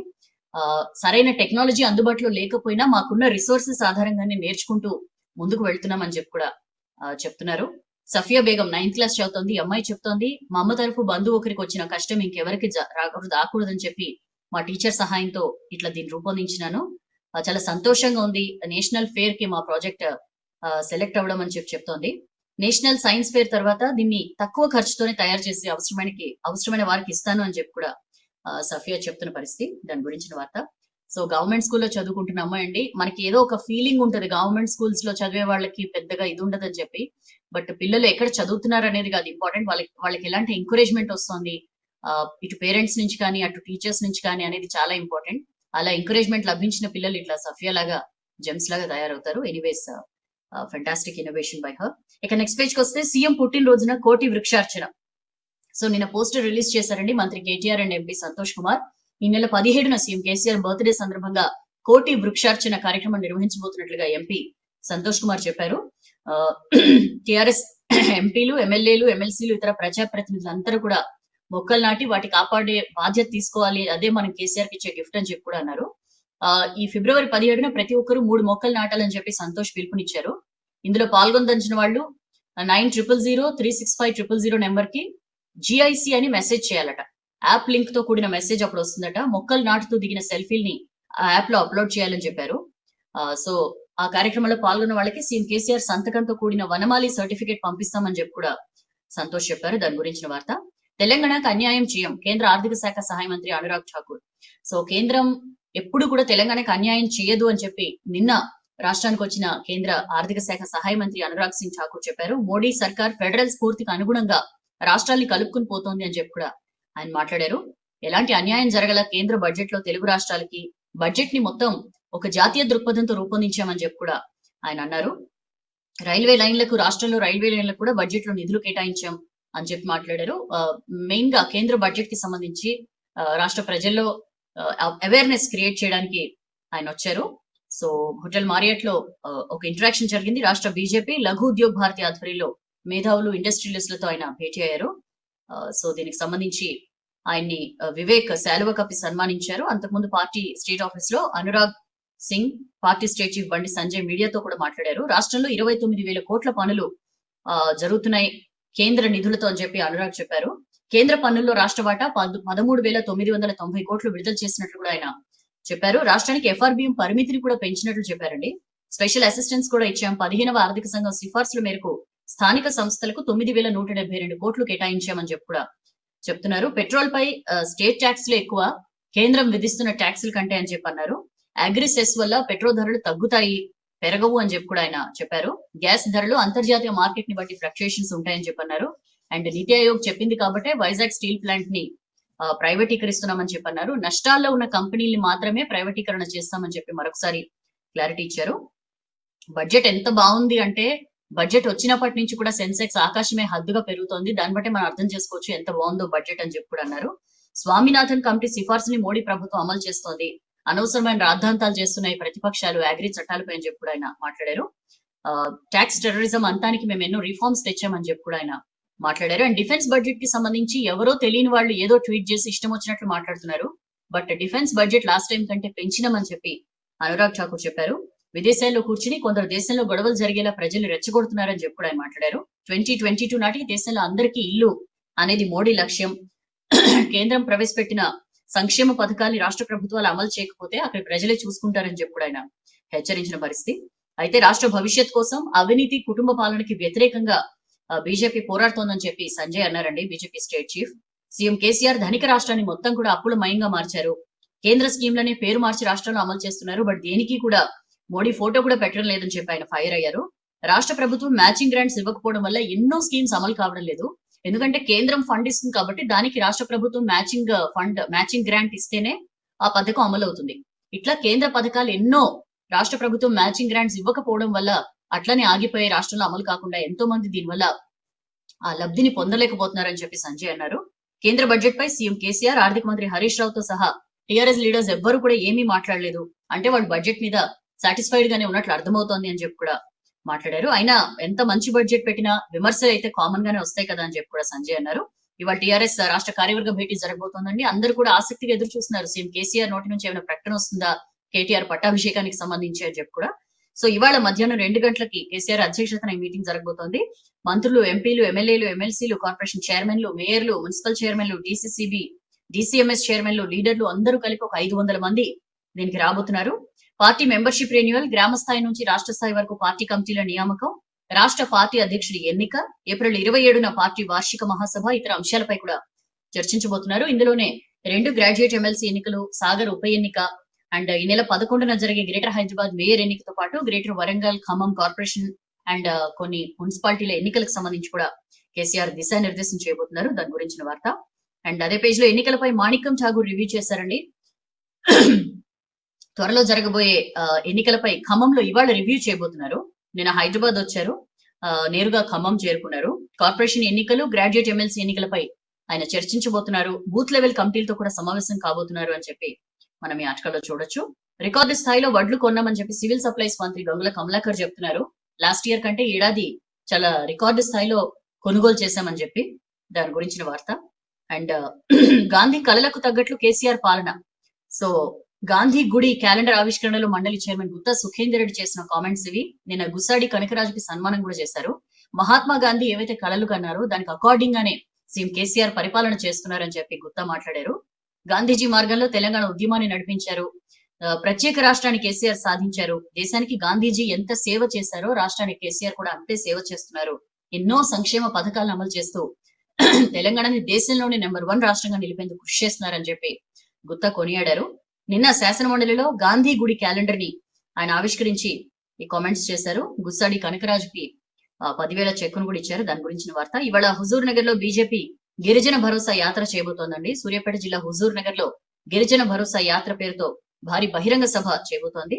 ఆ, సరైన టెక్నాలజీ అందుబాటులో లేకపోయినా మాకున్న రిసోర్సెస్ ఆధారంగానే నేర్చుకుంటూ ముందుకు వెళ్తున్నామని చెప్పి కూడా ఆ, చెప్తున్నారు సఫియా బేగం నైన్త్ క్లాస్ చదువుతోంది ఈ అమ్మాయి చెప్తోంది మా అమ్మ తరఫు బంధువు ఒకరికి వచ్చిన కష్టం ఇంకెవరికి జ- రాకూడదు రాకూడదని చెప్పి మా టీచర్ సహాయంతో ఇట్లా దీన్ని రూపొందించినాను ఆ, చాలా సంతోషంగా ఉంది నేషనల్ ఫేర్ కి మా ప్రాజెక్ట్ సెలెక్ట్ అవ్వడం అని చెప్పి చెప్తోంది నేషనల్ సైన్స్ ఫేర్ తర్వాత దీన్ని తక్కువ ఖర్చుతోనే తయారు చేసి అవసరమైన అవసరమైన వారికి ఇస్తాను అని చెప్పి కూడా ఆ, సఫియా చెప్తున్న పరిస్థితి దాని గురించిన వార్త సో గవర్నమెంట్ స్కూల్లో చదువుకుంటున్న అమ్మాయి అండి మనకి ఏదో ఒక ఫీలింగ్ ఉంటది గవర్నమెంట్ స్కూల్స్ లో చదివే వాళ్ళకి పెద్దగా ఇది ఉండదని చెప్పి బట్ పిల్లలు ఎక్కడ చదువుతున్నారు అనేది కాదు ఇంపార్టెంట్ వాళ్ళకి వాళ్ళకి ఎలాంటి ఎంకరేజ్మెంట్ వస్తుంది ఆ, ఇటు పేరెంట్స్ నుంచి కానీ అటు టీచర్స్ నుంచి కానీ అనేది చాలా ఇంపార్టెంట్ అలా ఎంకరేజ్మెంట్ లభించిన పిల్లలు ఇట్లా సఫియా లాగా జెమ్స్ లాగా తయారవుతారు anyways fantastic innovation by her ఇక నెక్స్ట్ పేజ్ కి వస్తే సీఎం పుట్టినరోజున కోటి వృక్షార్చన సో నిన్న పోస్టర్ రిలీజ్ చేశారండి మంత్రి KTR and MP Santosh Kumar ఈ నెల పదిహేడున సీఎం కేసీఆర్ బర్త్డే సందర్భంగా కోటి వృక్షార్చన కార్యక్రమం నిర్వహించబోతున్నట్లుగా ఎంపీ సంతోష్ కుమార్ చెప్పారు టిఆర్ఎస్ ఎంపీలు ఎమ్మెల్యేలు ఎమ్మెల్సీలు ఇతర ప్రజాప్రతినిధులందరూ కూడా మొక్కలు నాటి వాటి కాపాడే బాధ్యత తీసుకోవాలి అదే మనం కేసీఆర్ కి ఇచ్చే గిఫ్ట్ అని చెప్పి కూడా అన్నారు ఆ, ఈ ఫిబ్రవరి పదిహేడున ప్రతి ఒక్కరు మూడు మొక్కలు నాటాలని చెప్పి సంతోష్ పిలుపునిచ్చారు ఇందులో పాల్గొందలిచిన వాళ్ళు nine triple zero three six five triple zero number కి జిఐసి అని మెసేజ్ చేయాలట యాప్ లింక్ తో కూడిన మెసేజ్ అప్పుడు వస్తుందట మొక్కలు నాటుతూ దిగిన సెల్ఫీల్ని ఆ యాప్ లో అప్లోడ్ చేయాలని చెప్పారు ఆ, సో ఆ కార్యక్రమంలో పాల్గొన్న వాళ్ళకి సీఎం కేసీఆర్ సంతకంతో కూడిన వనమాలి సర్టిఫికేట్ పంపిస్తామని చెప్పి కూడా సంతోష్ చెప్పారు దాని గురించిన వార్త తెలంగాణకు అన్యాయం చేయం కేంద్ర ఆర్థిక శాఖ సహాయ మంత్రి అనురాగ్ ఠాకూర్ సో కేంద్రం ఎప్పుడు కూడా తెలంగాణకు అన్యాయం చేయదు అని చెప్పి నిన్న రాష్ట్రానికి వచ్చిన కేంద్ర ఆర్థిక శాఖ సహాయ మంత్రి అనురాగ్ సింగ్ ఠాకూర్ చెప్పారు మోడీ సర్కార్ ఫెడరల్ స్ఫూర్తికి అనుగుణంగా రాష్ట్రాల్ని కలుపుకుని పోతోంది అని చెప్పి కూడా ఆయన మాట్లాడారు ఎలాంటి అన్యాయం జరగల కేంద్ర బడ్జెట్ లో తెలుగు రాష్ట్రాలకి బడ్జెట్ ని మొత్తం ఒక జాతీయ దృక్పథంతో రూపొందించామని చెప్పి కూడా ఆయన అన్నారు రైల్వే లైన్లకు రాష్ట్రంలో రైల్వే లైన్లకు కూడా బడ్జెట్ లో నిధులు కేటాయించాం అని చెప్పి మాట్లాడారు మెయిన్ గా కేంద్ర బడ్జెట్ కి సంబంధించి ఆ, రాష్ట్ర ప్రజల్లో అవేర్నెస్ క్రియేట్ చేయడానికి ఆయన వచ్చారు సో హోటల్ మారియట్ లో ఆ, ఒక ఇంటరాక్షన్ జరిగింది రాష్ట్ర బీజేపీ లఘు ఉద్యోగ్ భారతి ఆధ్వర్యంలో మేధావులు ఇండస్ట్రియలిస్టులతో ఆయన భేటీ అయ్యారు ఆ, సో దీనికి సంబంధించి ఆయన్ని ఆ, వివేక్ శాలువ కప్పి సన్మానించారు అంతకుముందు పార్టీ స్టేట్ ఆఫీస్ లో Anurag Singh party state chief Bandi Sanjay మీడియాతో కూడా మాట్లాడారు రాష్ట్రంలో ఇరవై తొమ్మిది వేల కోట్ల పనులు ఆ, జరుగుతున్నాయి కేంద్ర నిధులతో అని చెప్పి అనురాగ్ చెప్పారు కేంద్ర పన్నుల్లో రాష్ట్ర వాటా పద- పదమూడు వేల తొమ్మిది వందల తొంభై కోట్లు విడుదల చేసినట్లు కూడా ఆయన చెప్పారు రాష్ట్రానికి ఎఫ్ఆర్బిఎం పరిమితిని కూడా పెంచినట్లు చెప్పారండి స్పెషల్ అసిస్టెన్స్ కూడా ఇచ్చాం పదిహేనవ ఆర్థిక సంఘం సిఫార్సుల మేరకు స్థానిక సంస్థలకు తొమ్మిది వేల నూట డెబ్బై రెండు కోట్లు కేటాయించామని చెప్పి కూడా చెప్తున్నారు పెట్రోల్ పై ఆ, స్టేట్ ట్యాక్స్లు ఎక్కువ కేంద్రం విధిస్తున్న ట్యాక్సుల కంటే అని చెప్పి అన్నారు అగ్రి సెస్ వల్ల పెట్రోల్ ధరలు తగ్గుతాయి పెరగవు అని చెప్పి కూడా ఆయన చెప్పారు గ్యాస్ ధరలు అంతర్జాతీయ మార్కెట్ ని బట్టి ఫ్లక్చుయేషన్స్ ఉంటాయని చెప్పన్నారు అండ్ నీతి ఆయోగ్ చెప్పింది కాబట్టే వైజాగ్ స్టీల్ ప్లాంట్ ని ఆ, ప్రైవేటీకరిస్తున్నామని చెప్పన్నారు నష్టాల్లో ఉన్న కంపెనీల్ని మాత్రమే ప్రైవేటీకరణ చేస్తామని చెప్పి మరొకసారి క్లారిటీ ఇచ్చారు బడ్జెట్ ఎంత బాగుంది అంటే బడ్జెట్ వచ్చినప్పటి నుంచి కూడా సెన్సెక్స్ ఆకాశమే హద్దుగా పెరుగుతోంది దాన్ని బట్టి మనం అర్థం చేసుకోవచ్చు ఎంత బాగుందో బడ్జెట్ అని చెప్పి కూడా అన్నారు స్వామినాథన్ కమిటీ సిఫార్సుని మోడీ ప్రభుత్వం అమలు చేస్తోంది అనవసరమైన రాద్ధాంతాలు చేస్తున్నాయి ప్రతిపక్షాలు అగ్రి చట్టాలపై అని చెప్పి కూడా ఆయన మాట్లాడారు ట్యాక్స్ టెర్రరిజం అంతానికి మేము ఎన్నో రిఫార్మ్స్ తెచ్చామని చెప్పి కూడా ఆయన మాట్లాడారు అండ్ డిఫెన్స్ బడ్జెట్ కి సంబంధించి ఎవరో తెలియని వాళ్ళు ఏదో ట్వీట్ చేసి ఇష్టం వచ్చినట్లు మాట్లాడుతున్నారు but defence budget last time కంటే పెంచినామని చెప్పి అనురాగ్ ఠాకూర్ చెప్పారు విదేశాల్లో కూర్చుని కొందరు దేశంలో గొడవలు జరిగేలా ప్రజలు రెచ్చగొడుతున్నారని చెప్పి కూడా ఆయన మాట్లాడారు ట్వంటీ ట్వంటీ టూ నాటికి దేశంలో అందరికీ ఇల్లు అనేది మోడీ లక్ష్యం కేంద్రం ప్రవేశపెట్టిన సంక్షేమ పథకాన్ని రాష్ట్ర ప్రభుత్వాలు అమలు చేయకపోతే అక్కడ ప్రజలే చూసుకుంటారని చెప్పి కూడా ఆయన హెచ్చరించిన పరిస్థితి అయితే రాష్ట్ర భవిష్యత్ కోసం అవినీతి కుటుంబ పాలనకి వ్యతిరేకంగా ఆ, బీజేపీ పోరాడుతోందని చెప్పి సంజయ్ అన్నారండి BJP state chief CM KCR ధనిక రాష్ట్రాన్ని మొత్తం కూడా అప్పుల మయంగా మార్చారు కేంద్ర స్కీమ్లనే పేరు మార్చి రాష్ట్రంలో అమలు చేస్తున్నారు బట్ దేనికి కూడా మోడీ ఫోటో కూడా పెట్టడం లేదని చెప్పి ఆయన ఫైర్ అయ్యారు రాష్ట్ర ప్రభుత్వం మ్యాచింగ్ గ్రాంట్స్ ఇవ్వకపోవడం వల్ల ఎన్నో స్కీమ్స్ అమలు కావడం లేదు ఎందుకంటే కేంద్రం ఫండ్ ఇస్తుంది కాబట్టి దానికి రాష్ట్ర ప్రభుత్వం మ్యాచింగ్ ఫండ్ మ్యాచింగ్ గ్రాంట్ ఇస్తేనే ఆ పథకం అమలు అవుతుంది ఇట్లా కేంద్ర పథకాలు ఎన్నో రాష్ట్ర ప్రభుత్వం మ్యాచింగ్ గ్రాంట్స్ ఇవ్వకపోవడం వల్ల అట్లనే ఆగిపోయే రాష్ట్రంలో అమలు కాకుండా ఎంతో మంది దీనివల్ల ఆ లబ్ధిని పొందలేకపోతున్నారని చెప్పి సంజయ్ అన్నారు కేంద్ర బడ్జెట్ పై సీఎం కేసీఆర్ ఆర్థిక మంత్రి హరీష్ రావుతో సహా టీఆర్ఎస్ లీడర్స్ ఎవ్వరు కూడా ఏమీ మాట్లాడలేదు అంటే వాళ్ళు బడ్జెట్ మీద సాటిస్ఫైడ్ గానే ఉన్నట్లు అర్థమవుతోంది అని చెప్పి కూడా మాట్లాడారు అయినా ఎంత మంచి బడ్జెట్ పెట్టినా విమర్శలు అయితే కామన్ గానే వస్తాయి కదా అని చెప్పి కూడా సంజయ్ అన్నారు ఇవాళ టీఆర్ఎస్ రాష్ట్ర కార్యవర్గ భేటీ జరగబోతోందండి అందరూ కూడా ఆసక్తిగా ఎదురు చూస్తున్నారు సీఎం కేసీఆర్ నోటి నుంచి ఏమైనా ప్రకటన వస్తుందా కేటీఆర్ పట్టాభిషేకానికి సంబంధించి అని చెప్పి కూడా సో ఇవాళ మధ్యాహ్నం రెండు గంటలకి కేసీఆర్ అధ్యక్షతన ఈ మీటింగ్ జరగబోతోంది మంత్రులు ఎంపీలు ఎమ్మెల్యేలు ఎమ్మెల్సీలు కార్పొరేషన్ చైర్మన్లు మేయర్లు మున్సిపల్ చైర్మన్లు డీసీసీబీ డీసీఎంఎస్ చైర్మన్లు లీడర్లు అందరూ కలిపి ఒక ఐదు వందల మంది దీనికి రాబోతున్నారు పార్టీ మెంబర్షిప్ రెన్యువల్ గ్రామ స్థాయి నుంచి రాష్ట్ర స్థాయి వరకు పార్టీ కమిటీల నియామకం రాష్ట్ర పార్టీ అధ్యక్షుడి ఎన్నిక ఏప్రిల్ ఇరవై ఏడున పార్టీ వార్షిక మహాసభ ఇతర అంశాలపై కూడా చర్చించబోతున్నారు ఇందులోనే రెండు గ్రాడ్యుయేట్ ఎమ్మెల్సీ ఎన్నికలు సాగర్ ఉప ఎన్నిక అండ్ ఈ నెల పదకొండున జరిగే గ్రేటర్ హైదరాబాద్ మేయర్ ఎన్నికతో పాటు greater Warangal Khammam corporation and కొన్ని మున్సిపాలిటీల ఎన్నికలకు సంబంధించి కూడా కేసీఆర్ దిశానిర్దేశం చేయబోతున్నారు దాని గురించిన వార్త అండ్ అదే పేజ్ లో ఎన్నికలపై మాణిక్యం ఠాగూర్ రివ్యూ చేశారండి త్వరలో జరగబోయే ఆ, ఎన్నికలపై ఖమ్మంలో ఇవాళ రివ్యూ చేయబోతున్నారు నిన్న హైదరాబాద్ వచ్చారు ఆ, నేరుగా ఖమ్మం చేరుకున్నారు కార్పొరేషన్ ఎన్నికలు గ్రాడ్యుయేట్ ఎమ్మెల్సీ ఎన్నికలపై ఆయన చర్చించబోతున్నారు బూత్ లెవెల్ కమిటీలతో కూడా సమావేశం కాబోతున్నారు అని చెప్పి మనం ఈ ఆటకల్లో చూడొచ్చు రికార్డు స్థాయిలో వడ్లు కొన్నామని చెప్పి సివిల్ సప్లైస్ మంత్రి గంగుల కమలాకర్ చెప్తున్నారు లాస్ట్ ఇయర్ కంటే ఈ ఏడాది చాలా రికార్డు స్థాయిలో కొనుగోలు చేశామని చెప్పి దాని గురించిన వార్త అండ్ గాంధీ కళలకు తగ్గట్లు కేసీఆర్ పాలన సో గాంధీ గుడి క్యాలెండర్ ఆవిష్కరణలో మండలి చైర్మన్ గుత్తా సుఖేందర్ రెడ్డి చేసిన కామెంట్స్ ఇవి నిన్న గుసాడి కనకరాజుకి సన్మానం కూడా చేశారు మహాత్మా గాంధీ ఏవైతే కళలు కన్నారో దానికి అకార్డింగ్ గానే సీఎం కేసీఆర్ పరిపాలన చేస్తున్నారని చెప్పి గుత్తా మాట్లాడారు గాంధీజీ మార్గంలో తెలంగాణ ఉద్యమాన్ని నడిపించారు ఆ, ప్రత్యేక రాష్ట్రాన్ని కేసీఆర్ సాధించారు దేశానికి గాంధీజీ ఎంత సేవ చేశారో రాష్ట్రానికి కేసీఆర్ కూడా అంతే సేవ చేస్తున్నారు ఎన్నో సంక్షేమ పథకాలను అమలు చేస్తూ తెలంగాణని దేశంలోనే నెంబర్ వన్ రాష్ట్రంగా నిలిపేందుకు కృషి చేస్తున్నారని చెప్పి గుత్తా కొనియాడారు నిన్న శాసన మండలిలో గాంధీ గుడి క్యాలెండర్ ని ఆయన ఆవిష్కరించి ఈ కామెంట్స్ చేశారు గుస్సాడి కనకరాజుకి ఆ, పదివేల చెక్కును కూడా ఇచ్చారు దాని గురించిన వార్త ఇవాళ హుజూర్ నగర్ లో బీజేపీ గిరిజన భరోసా యాత్ర చేయబోతోందండి సూర్యాపేట జిల్లా హుజూర్ నగర్ లో గిరిజన భరోసా యాత్ర పేరుతో భారీ బహిరంగ సభ చేయబోతోంది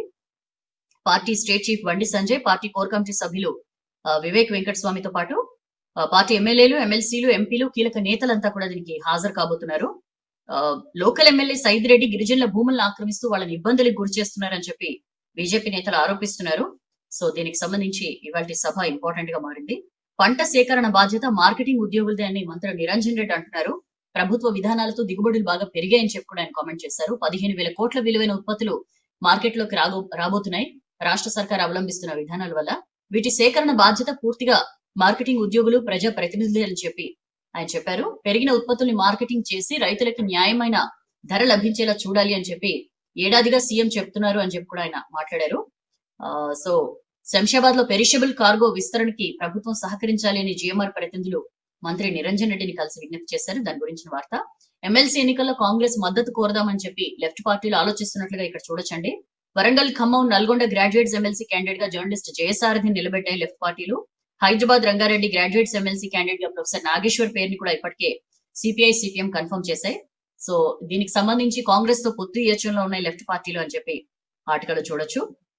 party state chief Bandi Sanjay party core committee సభ్యులు ఆ, వివేక్ వెంకటస్వామితో పాటు ఆ, పార్టీ ఎమ్మెల్యేలు ఎమ్మెల్సీలు ఎంపీలు కీలక నేతలంతా కూడా దీనికి హాజరు కాబోతున్నారు ఆ, లోకల్ ఎమ్మెల్యే సైద్ రెడ్డి గిరిజనుల భూములను ఆక్రమిస్తూ వాళ్ళని ఇబ్బందులకు గురి చేస్తున్నారని చెప్పి బీజేపీ నేతలు ఆరోపిస్తున్నారు సో దీనికి సంబంధించి ఇవాళ సభ ఇంపార్టెంట్ గా మారింది పంట సేకరణ బాధ్యత మార్కెటింగ్ ఉద్యోగులదే అని మంత్రి నిరంజన్ రెడ్డి అంటున్నారు ప్రభుత్వ విధానాలతో దిగుబడులు బాగా పెరిగాయని చెప్పి కూడా ఆయన కామెంట్ చేశారు పదిహేను వేల కోట్ల విలువైన ఉత్పత్తులు మార్కెట్లోకి రాగో రాబోతున్నాయి రాష్ట్ర సర్కార్ అవలంబిస్తున్న విధానాల వల్ల వీటి సేకరణ బాధ్యత పూర్తిగా మార్కెటింగ్ ఉద్యోగులు ప్రజా ప్రతినిధులే అని చెప్పి ఆయన చెప్పారు పెరిగిన ఉత్పత్తుల్ని మార్కెటింగ్ చేసి రైతులకి న్యాయమైన ధర లభించేలా చూడాలి అని చెప్పి ఏడాదిగా సీఎం చెప్తున్నారు అని చెప్పి కూడా ఆయన మాట్లాడారు ఆ, సో శంషాబాద్ లో పెరిషబుల్ కార్గో విస్తరణకి ప్రభుత్వం సహకరించాలి అని జిఎంఆర్ ప్రతినిధులు మంత్రి నిరంజన్ రెడ్డిని కలిసి విజ్ఞప్తి చేశారు దాని గురించిన వార్త ఎమ్మెల్సీ ఎన్నికల్లో కాంగ్రెస్ మద్దతు కోరదామని చెప్పి లెఫ్ట్ పార్టీలు ఆలోచిస్తున్నట్లుగా ఇక్కడ చూడొచ్చండి Warangal Khammam Nalgonda graduates MLC candidate గా జర్నలిస్ట్ జయసారథిని నిలబెట్టాయి లెఫ్ట్ పార్టీలు Hyderabad Rangareddy graduates MLC candidate గా ప్రొఫెసర్ నాగేశ్వర్ పేరుని కూడా ఇప్పటికే సిపిఐ సిపిఎం కన్ఫర్మ్ చేశాయి సో దీనికి సంబంధించి కాంగ్రెస్ తో పొత్తు యోచనలో ఉన్నాయి లెఫ్ట్ పార్టీలు అని చెప్పి ఆర్టికల్ చూడొచ్చు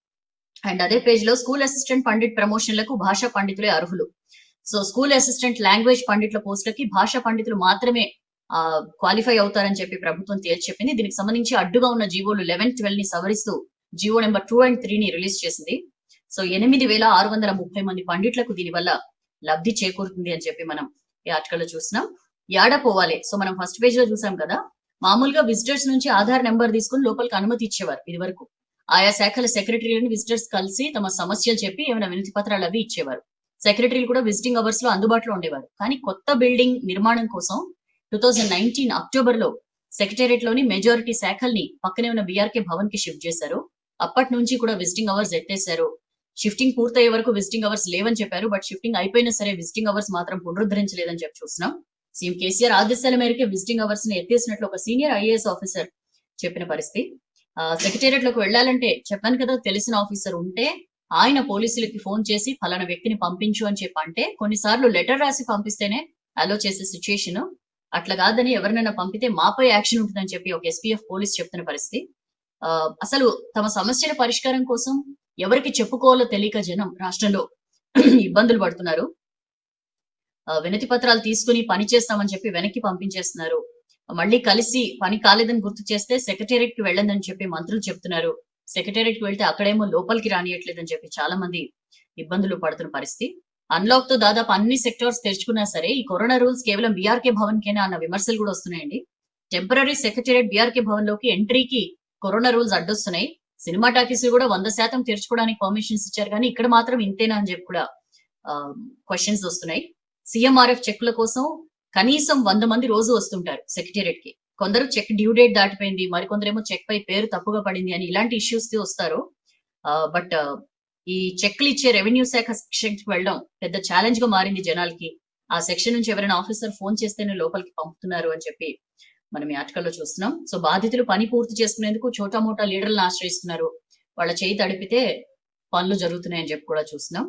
అండ్ అదే పేజ్ లో స్కూల్ అసిస్టెంట్ పండిట్ ప్రమోషన్లకు భాషా పండితులే అర్హులు సో స్కూల్ అసిస్టెంట్ లాంగ్వేజ్ పండిట్ల పోస్టులకి భాషా పండితులు మాత్రమే క్వాలిఫై అవుతారని చెప్పి ప్రభుత్వం తేల్చి చెప్పింది దీనికి సంబంధించి అడ్డుగా ఉన్న జీవోలు లెవెన్ ట్వెల్వ్ ని సవరిస్తూ GO number two and three ని రిలీజ్ చేసింది సో ఎనిమిది వేల ఆరు వందల ముప్పై మంది పండిట్లకు దీనివల్ల లబ్ధి చేకూరుతుంది అని చెప్పి మనం ఈ ఆర్టికల్ లో చూసినాం యాడ పోవాలి సో మనం ఫస్ట్ పేజ్ లో చూసాం కదా మామూలుగా విజిటర్స్ నుంచి ఆధార్ నెంబర్ తీసుకుని లోపలికి అనుమతి ఇచ్చేవారు ఇది వరకు ఆయా శాఖల సెక్రటరీలను విజిటర్స్ కలిసి తమ సమస్యలు చెప్పి ఏమైనా వినతి పత్రాలు అవి ఇచ్చేవారు సెక్రటరీలు కూడా విజిటింగ్ అవర్స్ లో అందుబాటులో ఉండేవారు కానీ కొత్త బిల్డింగ్ నిర్మాణం కోసం టూ థౌజండ్ నైన్టీన్ అక్టోబర్ లో సెక్రటేరియట్ లోని మెజారిటీ శాఖల్ని పక్కనే ఉన్న బీఆర్కే భవన్ కి షిఫ్ట్ చేశారు అప్పటి నుంచి కూడా విజిటింగ్ అవర్స్ ఎత్తేశారు షిఫ్టింగ్ పూర్తయ్యే వరకు విజిటింగ్ అవర్స్ లేవని చెప్పారు బట్ షిఫ్టింగ్ అయిపోయినా సరే విజిటింగ్ అవర్స్ మాత్రం పునరుద్ధరించలేదని చెప్పి చూస్తున్నాం సీఎం కేసీఆర్ ఆదేశాల మేరకు విజిటింగ్ అవర్స్ ని ఎత్తేసినట్లు ఒక సీనియర్ ఐఏఎస్ ఆఫీసర్ చెప్పిన పరిస్థితి సెక్రటేరియట్ లోకి వెళ్ళాలంటే చెప్పాను కదా తెలిసిన ఆఫీసర్ ఉంటే ఆయన పోలీసులకి ఫోన్ చేసి ఫలానా వ్యక్తిని పంపించు అని చెప్పి అంటే కొన్నిసార్లు లెటర్ రాసి పంపిస్తేనే అలో చేసే సిచ్యుయేషన్ అట్లా కాదని ఎవరినైనా పంపితే మాపై యాక్షన్ ఉంటుందని చెప్పి ఒక ఎస్పీఎఫ్ పోలీస్ చెప్తున్న పరిస్థితి ఆ, అసలు తమ సమస్యల పరిష్కారం కోసం ఎవరికి చెప్పుకోవాలో తెలియక జనం రాష్ట్రంలో ఇబ్బందులు పడుతున్నారు ఆ, వినతి పత్రాలు తీసుకుని పని చేస్తామని చెప్పి వెనక్కి పంపించేస్తున్నారు మళ్ళీ కలిసి పని కాలేదని గుర్తు చేస్తే సెక్రటేరియట్ కి వెళ్ళందని చెప్పి మంత్రులు చెప్తున్నారు సెక్రటేరియట్ కి వెళ్తే అక్కడేమో లోపలికి రానియట్లేదని చెప్పి చాలా మంది ఇబ్బందులు పడుతున్న పరిస్థితి అన్లాక్ తో దాదాపు అన్ని సెక్టార్స్ తెరుచుకున్నా సరే ఈ కరోనా రూల్స్ కేవలం బీఆర్కే భవన్ కేనా అన్న విమర్శలు కూడా వస్తున్నాయండి టెంపరీ సెక్రటేరియట్ బీఆర్కే భవన్ లోకి ఎంట్రీకి కరోనా రూల్స్ అడ్డొస్తున్నాయి సినిమా టాకీస్ కూడా వంద శాతం తెరుచుకోవడానికి పర్మిషన్స్ ఇచ్చారు కానీ ఇక్కడ మాత్రం ఇంతేనా అని చెప్పి కూడా క్వశ్చన్స్ వస్తున్నాయి సీఎంఆర్ఎఫ్ చెక్ల కోసం కనీసం వంద మంది రోజు వస్తుంటారు సెక్రటేరియట్ కి కొందరు చెక్ డ్యూ డేట్ దాటిపోయింది మరికొందరేమో చెక్ పై పేరు తప్పుగా పడింది అని ఇలాంటి ఇష్యూస్ తో వస్తారు బట్ ఈ చెక్లు ఇచ్చే రెవెన్యూ శాఖ సెక్షన్ కి వెళ్ళడం పెద్ద ఛాలెంజ్ గా మారింది జనాలకి ఆ సెక్షన్ నుంచి ఎవరైనా ఆఫీసర్ ఫోన్ చేస్తేనే లోపలికి పంపుతున్నారు అని చెప్పి మనం ఈ ఆర్టికల్లో చూస్తున్నాం సో బాధితులు పని పూర్తి చేసుకునేందుకు చోటా మోటా లీడర్లను ఆశ్రయిస్తున్నారు వాళ్ళ చేయి తడిపితే పనులు జరుగుతున్నాయని చెప్పి కూడా చూస్తున్నాం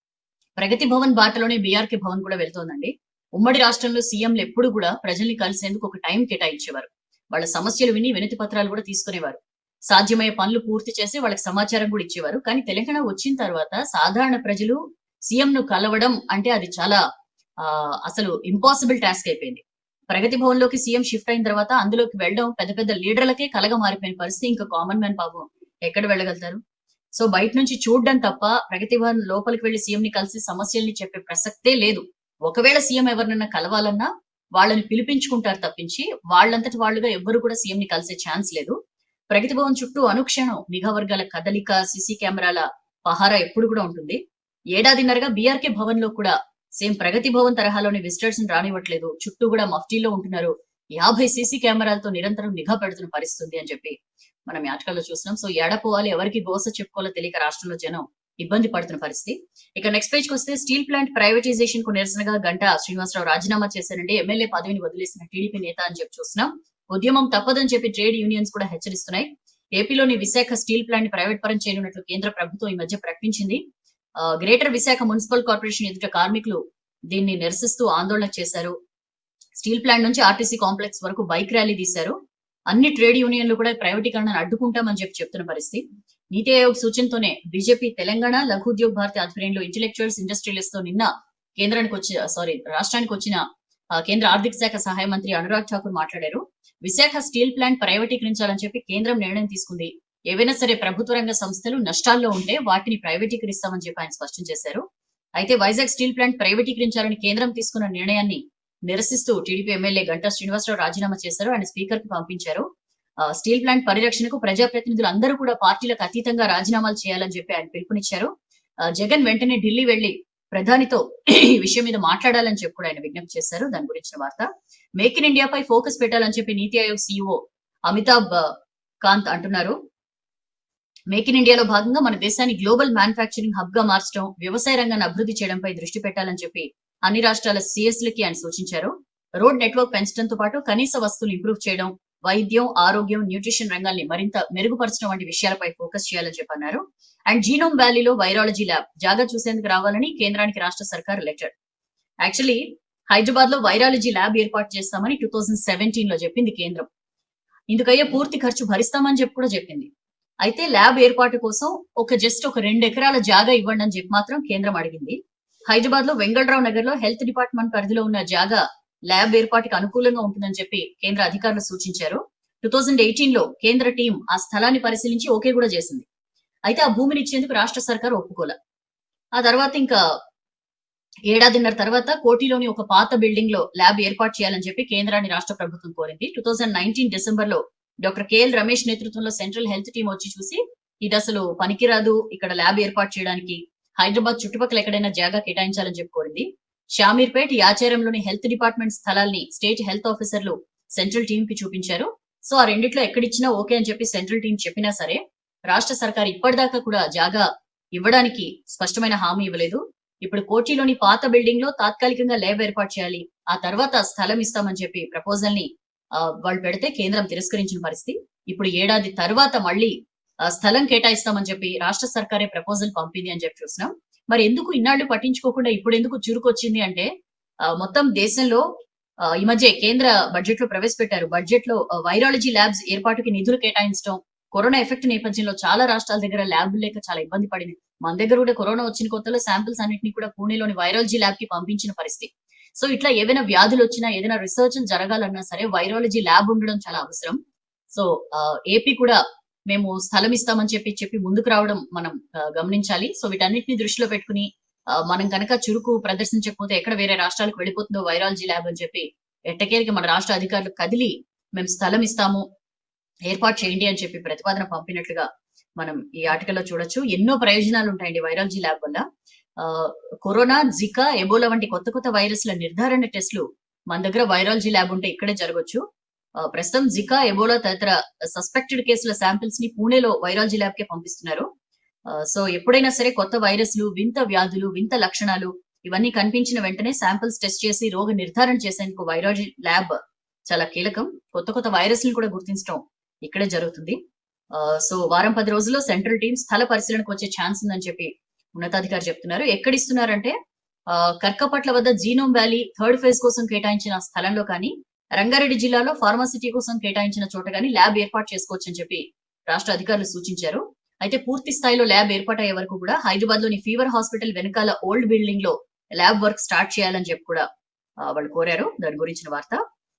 ప్రగతి భవన్ బాటలోనే బీఆర్కే భవన్ కూడా వెళ్తోందండి ఉమ్మడి రాష్ట్రంలో సీఎంలు ఎప్పుడు కూడా ప్రజల్ని కలిసేందుకు ఒక టైం కేటాయించేవారు వాళ్ళ సమస్యలు విని వినతి పత్రాలు కూడా తీసుకునేవారు సాధ్యమయ్యే పనులు పూర్తి చేసి వాళ్ళకి సమాచారం కూడా ఇచ్చేవారు కానీ తెలంగాణ వచ్చిన తర్వాత సాధారణ ప్రజలు సీఎం ను కలవడం అంటే అది చాలా ఆ, అసలు ఇంపాసిబుల్ టాస్క్ అయిపోయింది ప్రగతి భవన్ లోకి సీఎం షిఫ్ట్ అయిన తర్వాత అందులోకి వెళ్ళడం పెద్ద పెద్ద లీడర్లకే కలగా మారిపోయిన పరిస్థితి ఇంకా కామన్ మ్యాన్ పాపం ఎక్కడ వెళ్ళగలుగుతారు సో బయట నుంచి చూడడం తప్ప ప్రగతి భవన్ లోపలికి వెళ్లి సీఎం ని కలిసి సమస్యల్ని చెప్పే ప్రసక్తే లేదు ఒకవేళ సీఎం ఎవరినైనా కలవాలన్నా వాళ్ళని పిలిపించుకుంటారు తప్పించి వాళ్ళంతటి వాళ్ళుగా ఎవ్వరు కూడా సీఎం ని కలిసే ఛాన్స్ లేదు ప్రగతి భవన్ చుట్టూ అనుక్షణం నిఘా వర్గాల కదలిక సీసీ కెమెరాల పహారా ఎప్పుడు కూడా ఉంటుంది ఏడాదిన్నరగా బీఆర్కే భవన్ లో కూడా సేమ్ ప్రగతి భవన్ తరహాలోని విజిటర్స్ రానివ్వట్లేదు చుట్టూ కూడా మఫ్టీలో ఉంటున్నారు యాభై సీసీ కెమెరాలతో నిరంతరం నిఘా పెడుతున్న పరిస్థితి అని చెప్పి మనం ఈ ఆటకాల్లో చూస్తున్నాం సో ఏడపోవాలి ఎవరికి గోస చెప్పుకోవాలో తెలియక రాష్ట్రంలో జనం ఇబ్బంది పడుతున్న పరిస్థితి ఇక నెక్స్ట్ పేజ్ కి వస్తే స్టీల్ ప్లాంట్ ప్రైవేటైజేషన్ కు నిరసనగా గంట శ్రీనివాసరావు రాజీనామా చేశారంటే ఎమ్మెల్యే పదవిని వదిలేసిన టీడీపీ నేత అని చెప్పి చూస్తున్నాం ఉద్యమం తప్పదని చెప్పి ట్రేడ్ యూనియన్స్ కూడా హెచ్చరిస్తున్నాయి ఏపీలోని విశాఖ స్టీల్ ప్లాంట్ ప్రైవేట్ పరం చేయనున్నట్లు కేంద్ర ప్రభుత్వం ఈ మధ్య ప్రకటించింది ఆ, గ్రేటర్ విశాఖ మున్సిపల్ కార్పొరేషన్ ఎదుట కార్మికులు దీన్ని నిరసిస్తూ ఆందోళన చేశారు స్టీల్ ప్లాంట్ నుంచి ఆర్టీసీ కాంప్లెక్స్ వరకు బైక్ ర్యాలీ తీశారు అన్ని ట్రేడ్ యూనియన్లు కూడా ప్రైవేటీకరణను అడ్డుకుంటామని చెప్పి చెప్తున్న పరిస్థితి నీతి ఆయోగ్ సూచనతోనే బీజేపీ తెలంగాణ లఘు ఉద్యోగ్ భారతి ఆధ్వర్యంలో ఇంటెలెక్చువల్స్ ఇండస్ట్రియలిస్ట్ తో నిన్న కేంద్రానికి వచ్చి సారీ రాష్ట్రానికి వచ్చిన ఆ, కేంద్ర ఆర్థిక శాఖ సహాయ మంత్రి అనురాగ్ ఠాకూర్ మాట్లాడారు విశాఖ స్టీల్ ప్లాంట్ ప్రైవేటీకరించాలని చెప్పి కేంద్రం నిర్ణయం తీసుకుంది ఏవైనా సరే ప్రభుత్వ రంగ సంస్థలు నష్టాల్లో ఉంటే వాటిని ప్రైవేటీకరిస్తామని చెప్పి ఆయన స్పష్టం చేశారు అయితే వైజాగ్ స్టీల్ ప్లాంట్ ప్రైవేటీకరించాలని కేంద్రం తీసుకున్న నిర్ణయాన్ని నిరసిస్తూ టీడీపీ ఎమ్మెల్యే గంటా శ్రీనివాసరావు రాజీనామా చేశారు ఆయన స్పీకర్ కి పంపించారు ఆ, స్టీల్ ప్లాంట్ పరిరక్షణకు ప్రజాప్రతినిధులు అందరూ కూడా పార్టీలకు అతీతంగా రాజీనామాలు చేయాలని చెప్పి ఆయన పిలుపునిచ్చారు ఆ, జగన్ వెంటనే ఢిల్లీ వెళ్లి ప్రధానితో ఈ విషయం మీద మాట్లాడాలని చెప్పి కూడా ఆయన విజ్ఞప్తి చేశారు దాని గురించిన వార్త మేక్ ఇన్ ఇండియా పై ఫోకస్ పెట్టాలని చెప్పి నీతి ఆయోగ్ సీఈఓ అమితాబ్ ఆ, కాంత్ అంటున్నారు మేక్ ఇన్ ఇండియాలో భాగంగా మన దేశాన్ని గ్లోబల్ మ్యానుఫాక్చరింగ్ హబ్ గా మార్చడం వ్యవసాయ రంగాన్ని అభివృద్ధి చేయడంపై దృష్టి పెట్టాలని చెప్పి అన్ని రాష్ట్రాల సిఎస్ లకి ఆయన సూచించారు రోడ్ నెట్వర్క్ పెంచడంతో పాటు కనీస వస్తువులు ఇంప్రూవ్ చేయడం వైద్యం ఆరోగ్యం న్యూట్రిషన్ రంగాల్ని మరింత మెరుగుపరచడం వంటి విషయాలపై ఫోకస్ చేయాలని చెప్పి అన్నారు అండ్ జీనోమ్ వ్యాలీలో వైరాలజీ ల్యాబ్ జాగా చూసేందుకు రావాలని కేంద్రానికి రాష్ట్ర సర్కార్ లెటర్ యాక్చువల్లీ హైదరాబాద్ లో వైరాలజీ ల్యాబ్ ఏర్పాటు చేస్తామని టూ థౌజండ్ సెవెంటీన్ లో చెప్పింది కేంద్రం ఇందుకయ్యే పూర్తి ఖర్చు భరిస్తామని చెప్పి కూడా చెప్పింది అయితే ల్యాబ్ ఏర్పాటు కోసం ఒక జస్ట్ ఒక రెండు ఎకరాల జాగా ఇవ్వండి అని చెప్పి మాత్రం కేంద్రం అడిగింది హైదరాబాద్ లో వెంగళరావు నగర్ లో హెల్త్ డిపార్ట్మెంట్ పరిధిలో ఉన్న జాగా ల్యాబ్ ఏర్పాటుకి అనుకూలంగా ఉంటుందని చెప్పి కేంద్ర అధికారులు సూచించారు టూ థౌజండ్ ఎయిటీన్ లో కేంద్ర టీం ఆ స్థలాన్ని పరిశీలించి ఓకే కూడా చేసింది అయితే ఆ భూమిని ఇచ్చేందుకు రాష్ట్ర సర్కార్ ఒప్పుకోలే ఆ తర్వాత ఇంకా ఏడాదిన్నర తర్వాత కోటిలోని ఒక పాత బిల్డింగ్ లో ల్యాబ్ ఏర్పాటు చేయాలని చెప్పి కేంద్రాన్ని రాష్ట్ర ప్రభుత్వం కోరింది టూ థౌజండ్ నైన్టీన్ డిసెంబర్ లో డాక్టర్ కేఎల్ రమేష్ నేతృత్వంలో సెంట్రల్ హెల్త్ టీం వచ్చి చూసి ఇది అసలు పనికిరాదు ఇక్కడ ల్యాబ్ ఏర్పాటు చేయడానికి హైదరాబాద్ చుట్టుపక్కల ఎక్కడైనా జాగా కేటాయించాలని చెప్పి కోరింది షామీర్పేట్ యాచారంలోని హెల్త్ డిపార్ట్మెంట్ స్థలాల్ని స్టేట్ హెల్త్ ఆఫీసర్లు సెంట్రల్ టీం కి చూపించారు సో ఆ రెండిట్లో ఎక్కడిచ్చినా ఓకే అని చెప్పి సెంట్రల్ టీం చెప్పినా సరే రాష్ట్ర సర్కార్ ఇప్పటిదాకా కూడా జాగా ఇవ్వడానికి స్పష్టమైన హామీ ఇవ్వలేదు ఇప్పుడు కోటిలోని పాత బిల్డింగ్ లో తాత్కాలికంగా ల్యాబ్ ఏర్పాటు చేయాలి ఆ తర్వాత స్థలం ఇస్తామని చెప్పి ప్రపోజల్ ని ఆ, వాళ్ళు పెడితే కేంద్రం తిరస్కరించిన పరిస్థితి ఇప్పుడు ఏడాది తర్వాత మళ్ళీ ఆ, స్థలం కేటాయిస్తామని చెప్పి రాష్ట్ర సర్కారే ప్రపోజల్ పంపింది అని చెప్పి చూసినాం మరి ఎందుకు ఇన్నాళ్ళు పట్టించుకోకుండా ఇప్పుడు ఎందుకు చురుకొచ్చింది అంటే ఆ, మొత్తం దేశంలో ఆ, ఈ మధ్య కేంద్ర బడ్జెట్ లో ప్రవేశపెట్టారు బడ్జెట్ లో ఆ, వైరాలజీ ల్యాబ్స్ ఏర్పాటుకి నిధులు కేటాయించడం కరోనా ఎఫెక్ట్ నేపథ్యంలో చాలా రాష్ట్రాల దగ్గర ల్యాబ్ లేక చాలా ఇబ్బంది పడింది మన దగ్గర కూడా కరోనా వచ్చిన కొత్తలో శాంపిల్స్ అన్నింటినీ కూడా పూణేలోని వైరాలజీ ల్యాబ్ కి పంపించిన పరిస్థితి సో ఇట్లా ఏవైనా వ్యాధులు వచ్చినా ఏదైనా రీసెర్చ్ జరగాలన్నా సరే వైరాలజీ ల్యాబ్ ఉండడం చాలా అవసరం సో ఆ, ఏపీ కూడా మేము స్థలం ఇస్తామని చెప్పి చెప్పి ముందుకు రావడం మనం ఆ, గమనించాలి సో వీటన్నిటిని దృష్టిలో పెట్టుకుని ఆ, మనం కనుక చురుకు ప్రదర్శించకపోతే ఎక్కడ వేరే రాష్ట్రాలకు వెళ్ళిపోతుందో వైరాలజీ ల్యాబ్ అని చెప్పి ఎట్టకేలకి మన రాష్ట్ర అధికారులు కదిలి మేము స్థలం ఇస్తాము ఏర్పాటు చేయండి అని చెప్పి ప్రతిపాదన పంపినట్లుగా మనం ఈ ఆర్టికల్లో చూడొచ్చు ఎన్నో ప్రయోజనాలు ఉంటాయండి వైరాలజీ ల్యాబ్ వల్ల ఆ, కరోనా జికా ఎబోలా వంటి కొత్త కొత్త వైరస్ల నిర్ధారణ టెస్టులు మన దగ్గర వైరాలజీ ల్యాబ్ ఉంటే ఇక్కడే జరగవచ్చు ఆ, ప్రస్తుతం జికా ఎబోలా తదితర సస్పెక్టెడ్ కేసుల శాంపిల్స్ ని పూణేలో వైరాలజీ ల్యాబ్ కే పంపిస్తున్నారు ఆ, సో ఎప్పుడైనా సరే కొత్త వైరస్లు వింత వ్యాధులు వింత లక్షణాలు ఇవన్నీ కనిపించిన వెంటనే శాంపిల్స్ టెస్ట్ చేసి రోగ నిర్ధారణ చేసేందుకు వైరాలజీ ల్యాబ్ చాలా కీలకం కొత్త కొత్త వైరస్లను కూడా గుర్తించడం ఇక్కడే జరుగుతుంది ఆ, సో వారం పది రోజుల్లో సెంట్రల్ టీమ్ స్థల పరిశీలనకు వచ్చే ఛాన్స్ ఉందని చెప్పి ఉన్నతాధికారి చెప్తున్నారు ఎక్కడ ఇస్తున్నారంటే ఆ, కర్కపట్ల వద్ద జీనోమ్ వ్యాలీ థర్డ్ ఫేజ్ కోసం కేటాయించిన స్థలంలో కానీ రంగారెడ్డి జిల్లాలో ఫార్మసిటీ కోసం కేటాయించిన చోట కానీ ల్యాబ్ ఏర్పాటు చేసుకోవచ్చని చెప్పి రాష్ట్ర అధికారులు సూచించారు అయితే పూర్తి స్థాయిలో ల్యాబ్ ఏర్పాటయ్యే వరకు కూడా హైదరాబాద్ లోని ఫీవర్ హాస్పిటల్ వెనకాల ఓల్డ్ బిల్డింగ్ లో ల్యాబ్ వర్క్ స్టార్ట్ చేయాలని చెప్పి కూడా ఆ, వాళ్ళు కోరారు దాని గురించిన వార్త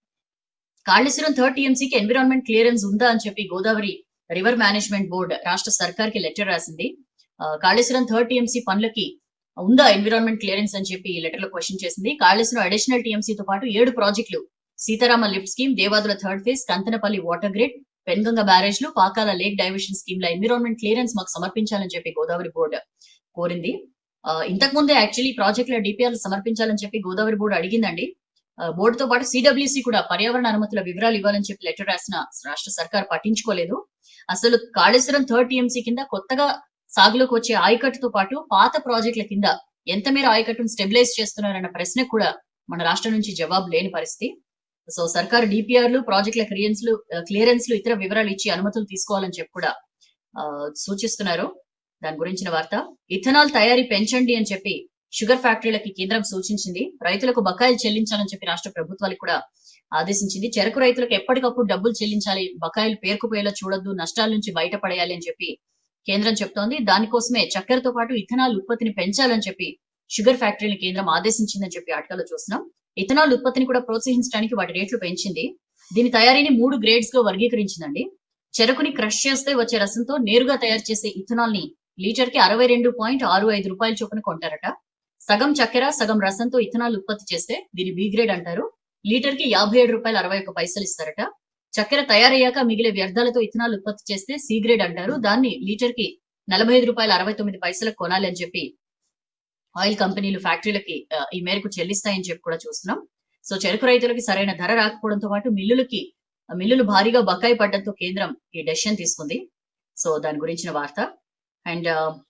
కాళేశ్వరం థర్డ్ టీఎంసీకి ఎన్విరాన్మెంట్ క్లియరెన్స్ ఉందా అని చెప్పి గోదావరి రివర్ మేనేజ్మెంట్ బోర్డు రాష్ట్ర సర్కార్ కి లెటర్ రాసింది ఆ, కాళేశ్వరం థర్డ్ టీఎంసీ పనులకి ఉందా ఎన్విరాన్మెంట్ క్లియరెన్స్ అని చెప్పి ఈ లెటర్ లో క్వశ్చన్ చేసింది కాళేశ్వరం అడిషనల్ టీఎంసీ తో పాటు ఏడు ప్రాజెక్టులు Sitarama lift scheme Devadula third phase Kanthanapalli water grid Penganga బ్యారేజ్లు పాకాల లేక్ డైవర్షన్ స్కీమ్ ల ఎన్విరాన్మెంట్ క్లియరెన్స్ మాకు సమర్పించాలని చెప్పి గోదావరి బోర్డు కోరింది ఆ, ఇంతకు ముందే యాక్చువల్లీ ప్రాజెక్టుల డిపిఆర్ సమర్పించాలని చెప్పి గోదావరి బోర్డు అడిగిందండి ఆ, బోర్డుతో పాటు సిడబ్ల్యూసీ కూడా పర్యావరణ అనుమతుల వివరాలు ఇవ్వాలని చెప్పి లెటర్ రాసిన రాష్ట్ర సర్కార్ పట్టించుకోలేదు అసలు కాళేశ్వరం థర్డ్ టీఎంసీ కింద కొత్తగా సాగులోకి వచ్చే ఆయకట్టుతో పాటు పాత ప్రాజెక్టుల కింద ఎంత మేర ఆయకట్టును స్టెబిలైజ్ చేస్తున్నారన్న ప్రశ్న కూడా మన రాష్ట్రం నుంచి జవాబు లేని పరిస్థితి సో సర్కారు డిపిఆర్లు ప్రాజెక్టుల క్లియరెన్స్లు క్లియరెన్స్లు ఇతర వివరాలు ఇచ్చి అనుమతులు తీసుకోవాలని చెప్పి కూడా ఆ, సూచిస్తున్నారు దాని గురించిన వార్త ఇథనాల్ తయారీ పెంచండి అని చెప్పి షుగర్ ఫ్యాక్టరీలకి కేంద్రం సూచించింది రైతులకు బకాయిలు చెల్లించాలని చెప్పి రాష్ట్ర ప్రభుత్వాలకు కూడా ఆదేశించింది చెరకు రైతులకు ఎప్పటికప్పుడు డబ్బులు చెల్లించాలి బకాయిలు పేరుకుపోయేలా చూడొద్దు నష్టాల నుంచి బయటపడేయాలి అని చెప్పి కేంద్రం చెప్తోంది దానికోసమే చక్కెరతో పాటు ఇథనాల్ ఉత్పత్తిని పెంచాలని చెప్పి షుగర్ ఫ్యాక్టరీని కేంద్రం ఆదేశించిందని చెప్పి ఆటకాలో చూస్తున్నాం ఇథనాల్ ఉత్పత్తిని కూడా ప్రోత్సహించడానికి వాటి రేట్లు పెంచింది దీని తయారీని మూడు గ్రేడ్స్ లో వర్గీకరించిందండి చెరకుని క్రష్ చేస్తే వచ్చే రసంతో నేరుగా తయారు చేసే ఇథనాల్ ని లీటర్ కి అరవై రెండు పాయింట్ ఆరు ఐదు రూపాయల చొప్పున కొంటారట సగం చక్కెర సగం రసంతో ఇథనాల్ ఉత్పత్తి చేస్తే దీని బి గ్రేడ్ అంటారు లీటర్ కి యాభై ఏడు రూపాయలు అరవై ఒక్క పైసలు ఇస్తారట చక్కెర తయారయ్యాక మిగిలే వ్యర్థాలతో ఇథనాల్ ఉత్పత్తి చేస్తే సి గ్రేడ్ అంటారు దాన్ని లీటర్ కి నలభై ఐదు రూపాయలు అరవై తొమ్మిది పైసలకు కొనాలి అని చెప్పి ఆయిల్ కంపెనీలు ఫ్యాక్టరీలకి ఆ, ఈ మేరకు చెల్లిస్తాయని చెప్పి కూడా చూస్తున్నాం సో చెరకు రైతులకి సరైన ధర రాకపోవడంతో పాటు మిల్లులకి ఆ, మిల్లులు భారీగా బకాయి పడ్డంతో కేంద్రం ఈ డెసిషన్ తీసుకుంది సో దాని గురించిన వార్త అండ్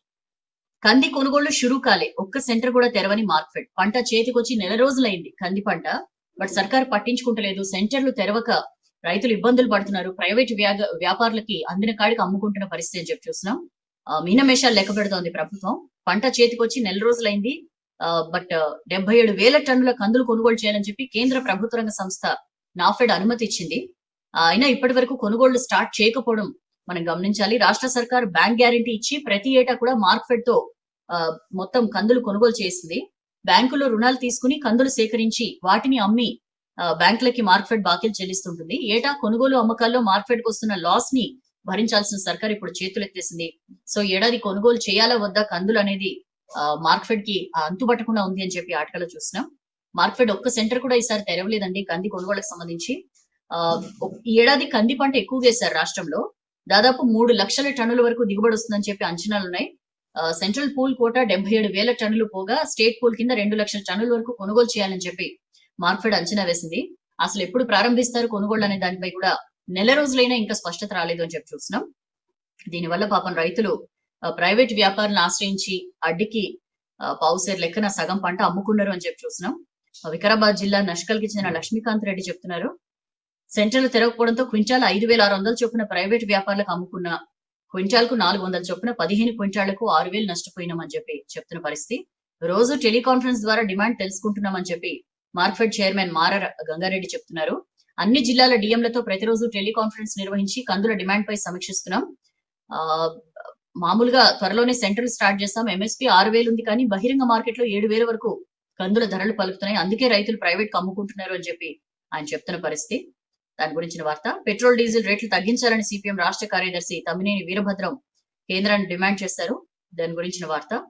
కంది కొనుగోళ్లు షురూ కాలే ఒక్క సెంటర్ కూడా తెరవని మార్కెట్ పంట చేతికొచ్చి నెల రోజులైంది కంది పంట బట్ సర్కార్ పట్టించుకుంటలేదు సెంటర్లు తెరవక రైతులు ఇబ్బందులు పడుతున్నారు ప్రైవేట్ వ్యాగ వ్యాపారులకి అందిన కాడికి అమ్ముకుంటున్న పరిస్థితి అని చెప్పి చూస్తున్నాం ఆ, మీనమేషాలు లెక్క పెడుతోంది ప్రభుత్వం పంట చేతికొచ్చి నెల రోజులైంది బట్ డెబ్బై ఏడు వేల టన్నుల కందులు కొనుగోలు చేయాలని చెప్పి కేంద్ర ప్రభుత్వ రంగ సంస్థ నాఫెడ్ అనుమతి ఇచ్చింది ఆ, అయినా ఇప్పటి వరకు కొనుగోళ్లు స్టార్ట్ చేయకపోవడం మనం గమనించాలి రాష్ట్ర సర్కార్ బ్యాంక్ గ్యారంటీ ఇచ్చి ప్రతి ఏటా కూడా మార్క్ఫెడ్ తో ఆ, మొత్తం కందులు కొనుగోలు చేసింది బ్యాంకులో రుణాలు తీసుకుని కందులు సేకరించి వాటిని అమ్మి ఆ, బ్యాంకులకి మార్క్ఫెడ్ బాకీలు చెల్లిస్తుంటుంది ఏటా కొనుగోలు అమ్మకాల్లో మార్క్ఫెడ్ కు వస్తున్న లాస్ ని భరించాల్సిన సర్కార్ ఇప్పుడు చేతులెత్తేసింది సో ఏడాది కొనుగోలు చేయాలా వద్దా కందులు అనేది ఆ, మార్క్ఫెడ్ కి ఆ, అంతుపట్టకుండా ఉంది అని చెప్పి ఆటకలో చూస్తున్నాం మార్క్ఫెడ్ ఒక్క సెంటర్ కూడా ఈసారి తెరవలేదండి కంది కొనుగోలుకు సంబంధించి ఆ, ఒక్- ఈ ఏడాది కంది పంట ఎక్కువగా వేశారు రాష్ట్రంలో దాదాపు మూడు లక్షల టన్నుల వరకు దిగుబడి వస్తుందని చెప్పి అంచనాలు ఉన్నాయి ఆ, సెంట్రల్ పూల్ కోట డెబ్బై ఏడు వేల టన్నులు పోగా స్టేట్ పూల్ కింద రెండు లక్షల టన్నుల వరకు కొనుగోలు చేయాలని చెప్పి మార్క్ఫెడ్ అంచనా వేసింది అసలు ఎప్పుడు ప్రారంభిస్తారు కొనుగోలు అనే దానిపై కూడా నెల రోజులైనా ఇంకా స్పష్టత రాలేదు అని చెప్పి చూస్తున్నాం దీనివల్ల పాపం రైతులు ఆ, ప్రైవేట్ వ్యాపారులను ఆశ్రయించి అడ్డికి ఆ, పావుసేరు లెక్కన సగం పంట అమ్ముకున్నారు అని చెప్పి చూస్తున్నాం ఆ, వికారాబాద్ జిల్లా నష్కల్కి చెందిన లక్ష్మీకాంత్ రెడ్డి చెప్తున్నారు సెంటర్లు తెరవకపోవడంతో క్వింటాల్ ఐదు వేల ఆరు వందల చొప్పున ప్రైవేట్ వ్యాపారులకు అమ్ముకున్న క్వింటాల్ కు నాలుగు వందల చొప్పున పదిహేను క్వింటాళ్లకు ఆరు వేలు నష్టపోయినామని చెప్పి చెప్తున్న పరిస్థితి రోజు టెలికాన్ఫరెన్స్ ద్వారా డిమాండ్ తెలుసుకుంటున్నామని చెప్పి మార్క్ఫెడ్ చైర్మన్ మార గంగారెడ్డి చెప్తున్నారు అన్ని జిల్లాల డిఎంలతో ప్రతిరోజు టెలికాన్ఫరెన్స్ నిర్వహించి కందుల డిమాండ్ పై సమీక్షిస్తున్నాం ఆ, మామూలుగా త్వరలోనే సెంటర్లు స్టార్ట్ చేస్తాం ఎంఎస్పీ ఆరు వేలు ఉంది కానీ బహిరంగ మార్కెట్ లో ఏడు వేల వరకు కందుల ధరలు పలుకుతున్నాయి అందుకే రైతులు ప్రైవేట్ కు అమ్ముకుంటున్నారు అని చెప్పి ఆయన చెప్తున్న పరిస్థితి దాని గురించిన వార్త పెట్రోల్ డీజిల్ రేట్లు తగ్గించాలని సిపిఎం రాష్ట్ర కార్యదర్శి తమ్మినేని వీరభద్రం కేంద్రాన్ని డిమాండ్ చేశారు దాని గురించిన వార్త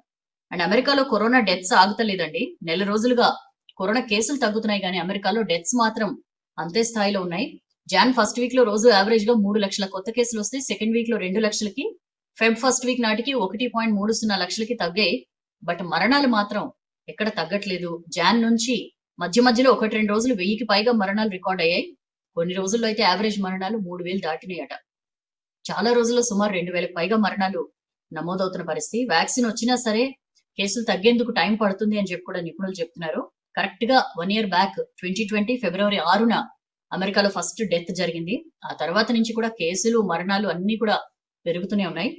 అండ్ అమెరికాలో కరోనా డెత్స్ ఆగుతలేదండి నెల రోజులుగా కరోనా కేసులు తగ్గుతున్నాయి కానీ అమెరికాలో డెత్స్ మాత్రం అంతే స్థాయిలో ఉన్నాయి జాన్ ఫస్ట్ వీక్ లో రోజు యావరేజ్ గా మూడు లక్షల కొత్త కేసులు వస్తే సెకండ్ వీక్ లో రెండు లక్షలకి ఫెబ్ ఫస్ట్ వీక్ నాటికి ఒకటి పాయింట్ మూడు సున్నా లక్షలకి తగ్గాయి బట్ మరణాలు మాత్రం ఎక్కడ తగ్గట్లేదు జాన్ నుంచి మధ్య మధ్యలో ఒకటి రెండు రోజులు వెయ్యికి పైగా మరణాలు రికార్డ్ అయ్యాయి కొన్ని రోజుల్లో అయితే యావరేజ్ మరణాలు మూడు వేలు దాటినాయట చాలా రోజుల్లో సుమారు రెండు వేలకు పైగా మరణాలు నమోదవుతున్న పరిస్థితి వ్యాక్సిన్ వచ్చినా సరే కేసులు తగ్గేందుకు టైం పడుతుంది అని చెప్పి కూడా నిపుణులు చెప్తున్నారు కరెక్ట్ గా one year back twenty twenty ఫిబ్రవరి ఆరున అమెరికాలో ఫస్ట్ డెత్ జరిగింది ఆ తర్వాత నుంచి కూడా కేసులు మరణాలు అన్ని కూడా పెరుగుతూనే ఉన్నాయి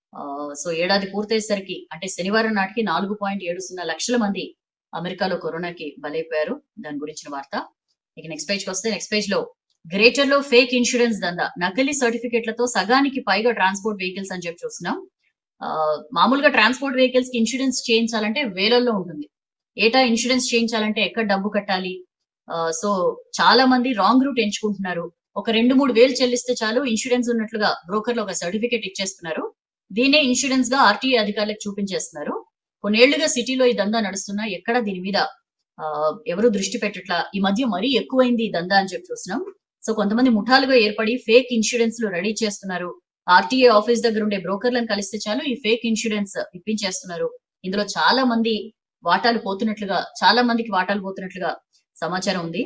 సో ఏడాది పూర్తయ్యేసరికి అంటే శనివారం నాటికి నాలుగు పాయింట్ ఏడు సున్నా లక్షల మంది అమెరికాలో కరోనాకి బలైపోయారు దాని గురించిన వార్త ఇక నెక్స్ట్ పేజ్ కి వస్తే నెక్స్ట్ పేజ్ లో గ్రేటర్ లో ఫేక్ ఇన్సూరెన్స్ దందా నకిలీ సర్టిఫికేట్లతో సగానికి పైగా ట్రాన్స్పోర్ట్ వెహికల్స్ అని చెప్పి చూస్తున్నాం ఆ, మామూలుగా ట్రాన్స్పోర్ట్ వెహికల్స్ కి ఇన్సూరెన్స్ చేయించాలంటే వేలల్లో ఉంటుంది ఏటా ఇన్సూరెన్స్ చేయించాలంటే ఎక్కడ డబ్బు కట్టాలి సో చాలా మంది రాంగ్ రూట్ ఎంచుకుంటున్నారు ఒక రెండు మూడు వేలు చెల్లిస్తే చాలు ఇన్సూరెన్స్ ఉన్నట్లుగా బ్రోకర్లు ఒక సర్టిఫికేట్ ఇచ్చేస్తున్నారు దీనే ఇన్సూరెన్స్ గా ఆర్టీఏ అధికారులకు చూపించేస్తున్నారు కొన్నేళ్లుగా సిటీలో ఈ దందా నడుస్తున్నా ఎక్కడ దీని మీద ఆ, ఎవరు దృష్టి పెట్టట్లా ఈ మధ్య మరీ ఎక్కువైంది ఈ దందా అని చెప్పి చూస్తున్నాం సో కొంతమంది ముఠాలుగా ఏర్పడి ఫేక్ ఇన్సూరెన్స్ లు రెడీ చేస్తున్నారు ఆర్టీఏ ఆఫీస్ దగ్గర ఉండే బ్రోకర్లను కలిస్తే చాలు ఈ ఫేక్ ఇన్సూరెన్స్ ఇప్పించేస్తున్నారు ఇందులో చాలా మంది వాటాలు పోతున్నట్లుగా చాలా మందికి వాటాలు పోతున్నట్లుగా సమాచారం ఉంది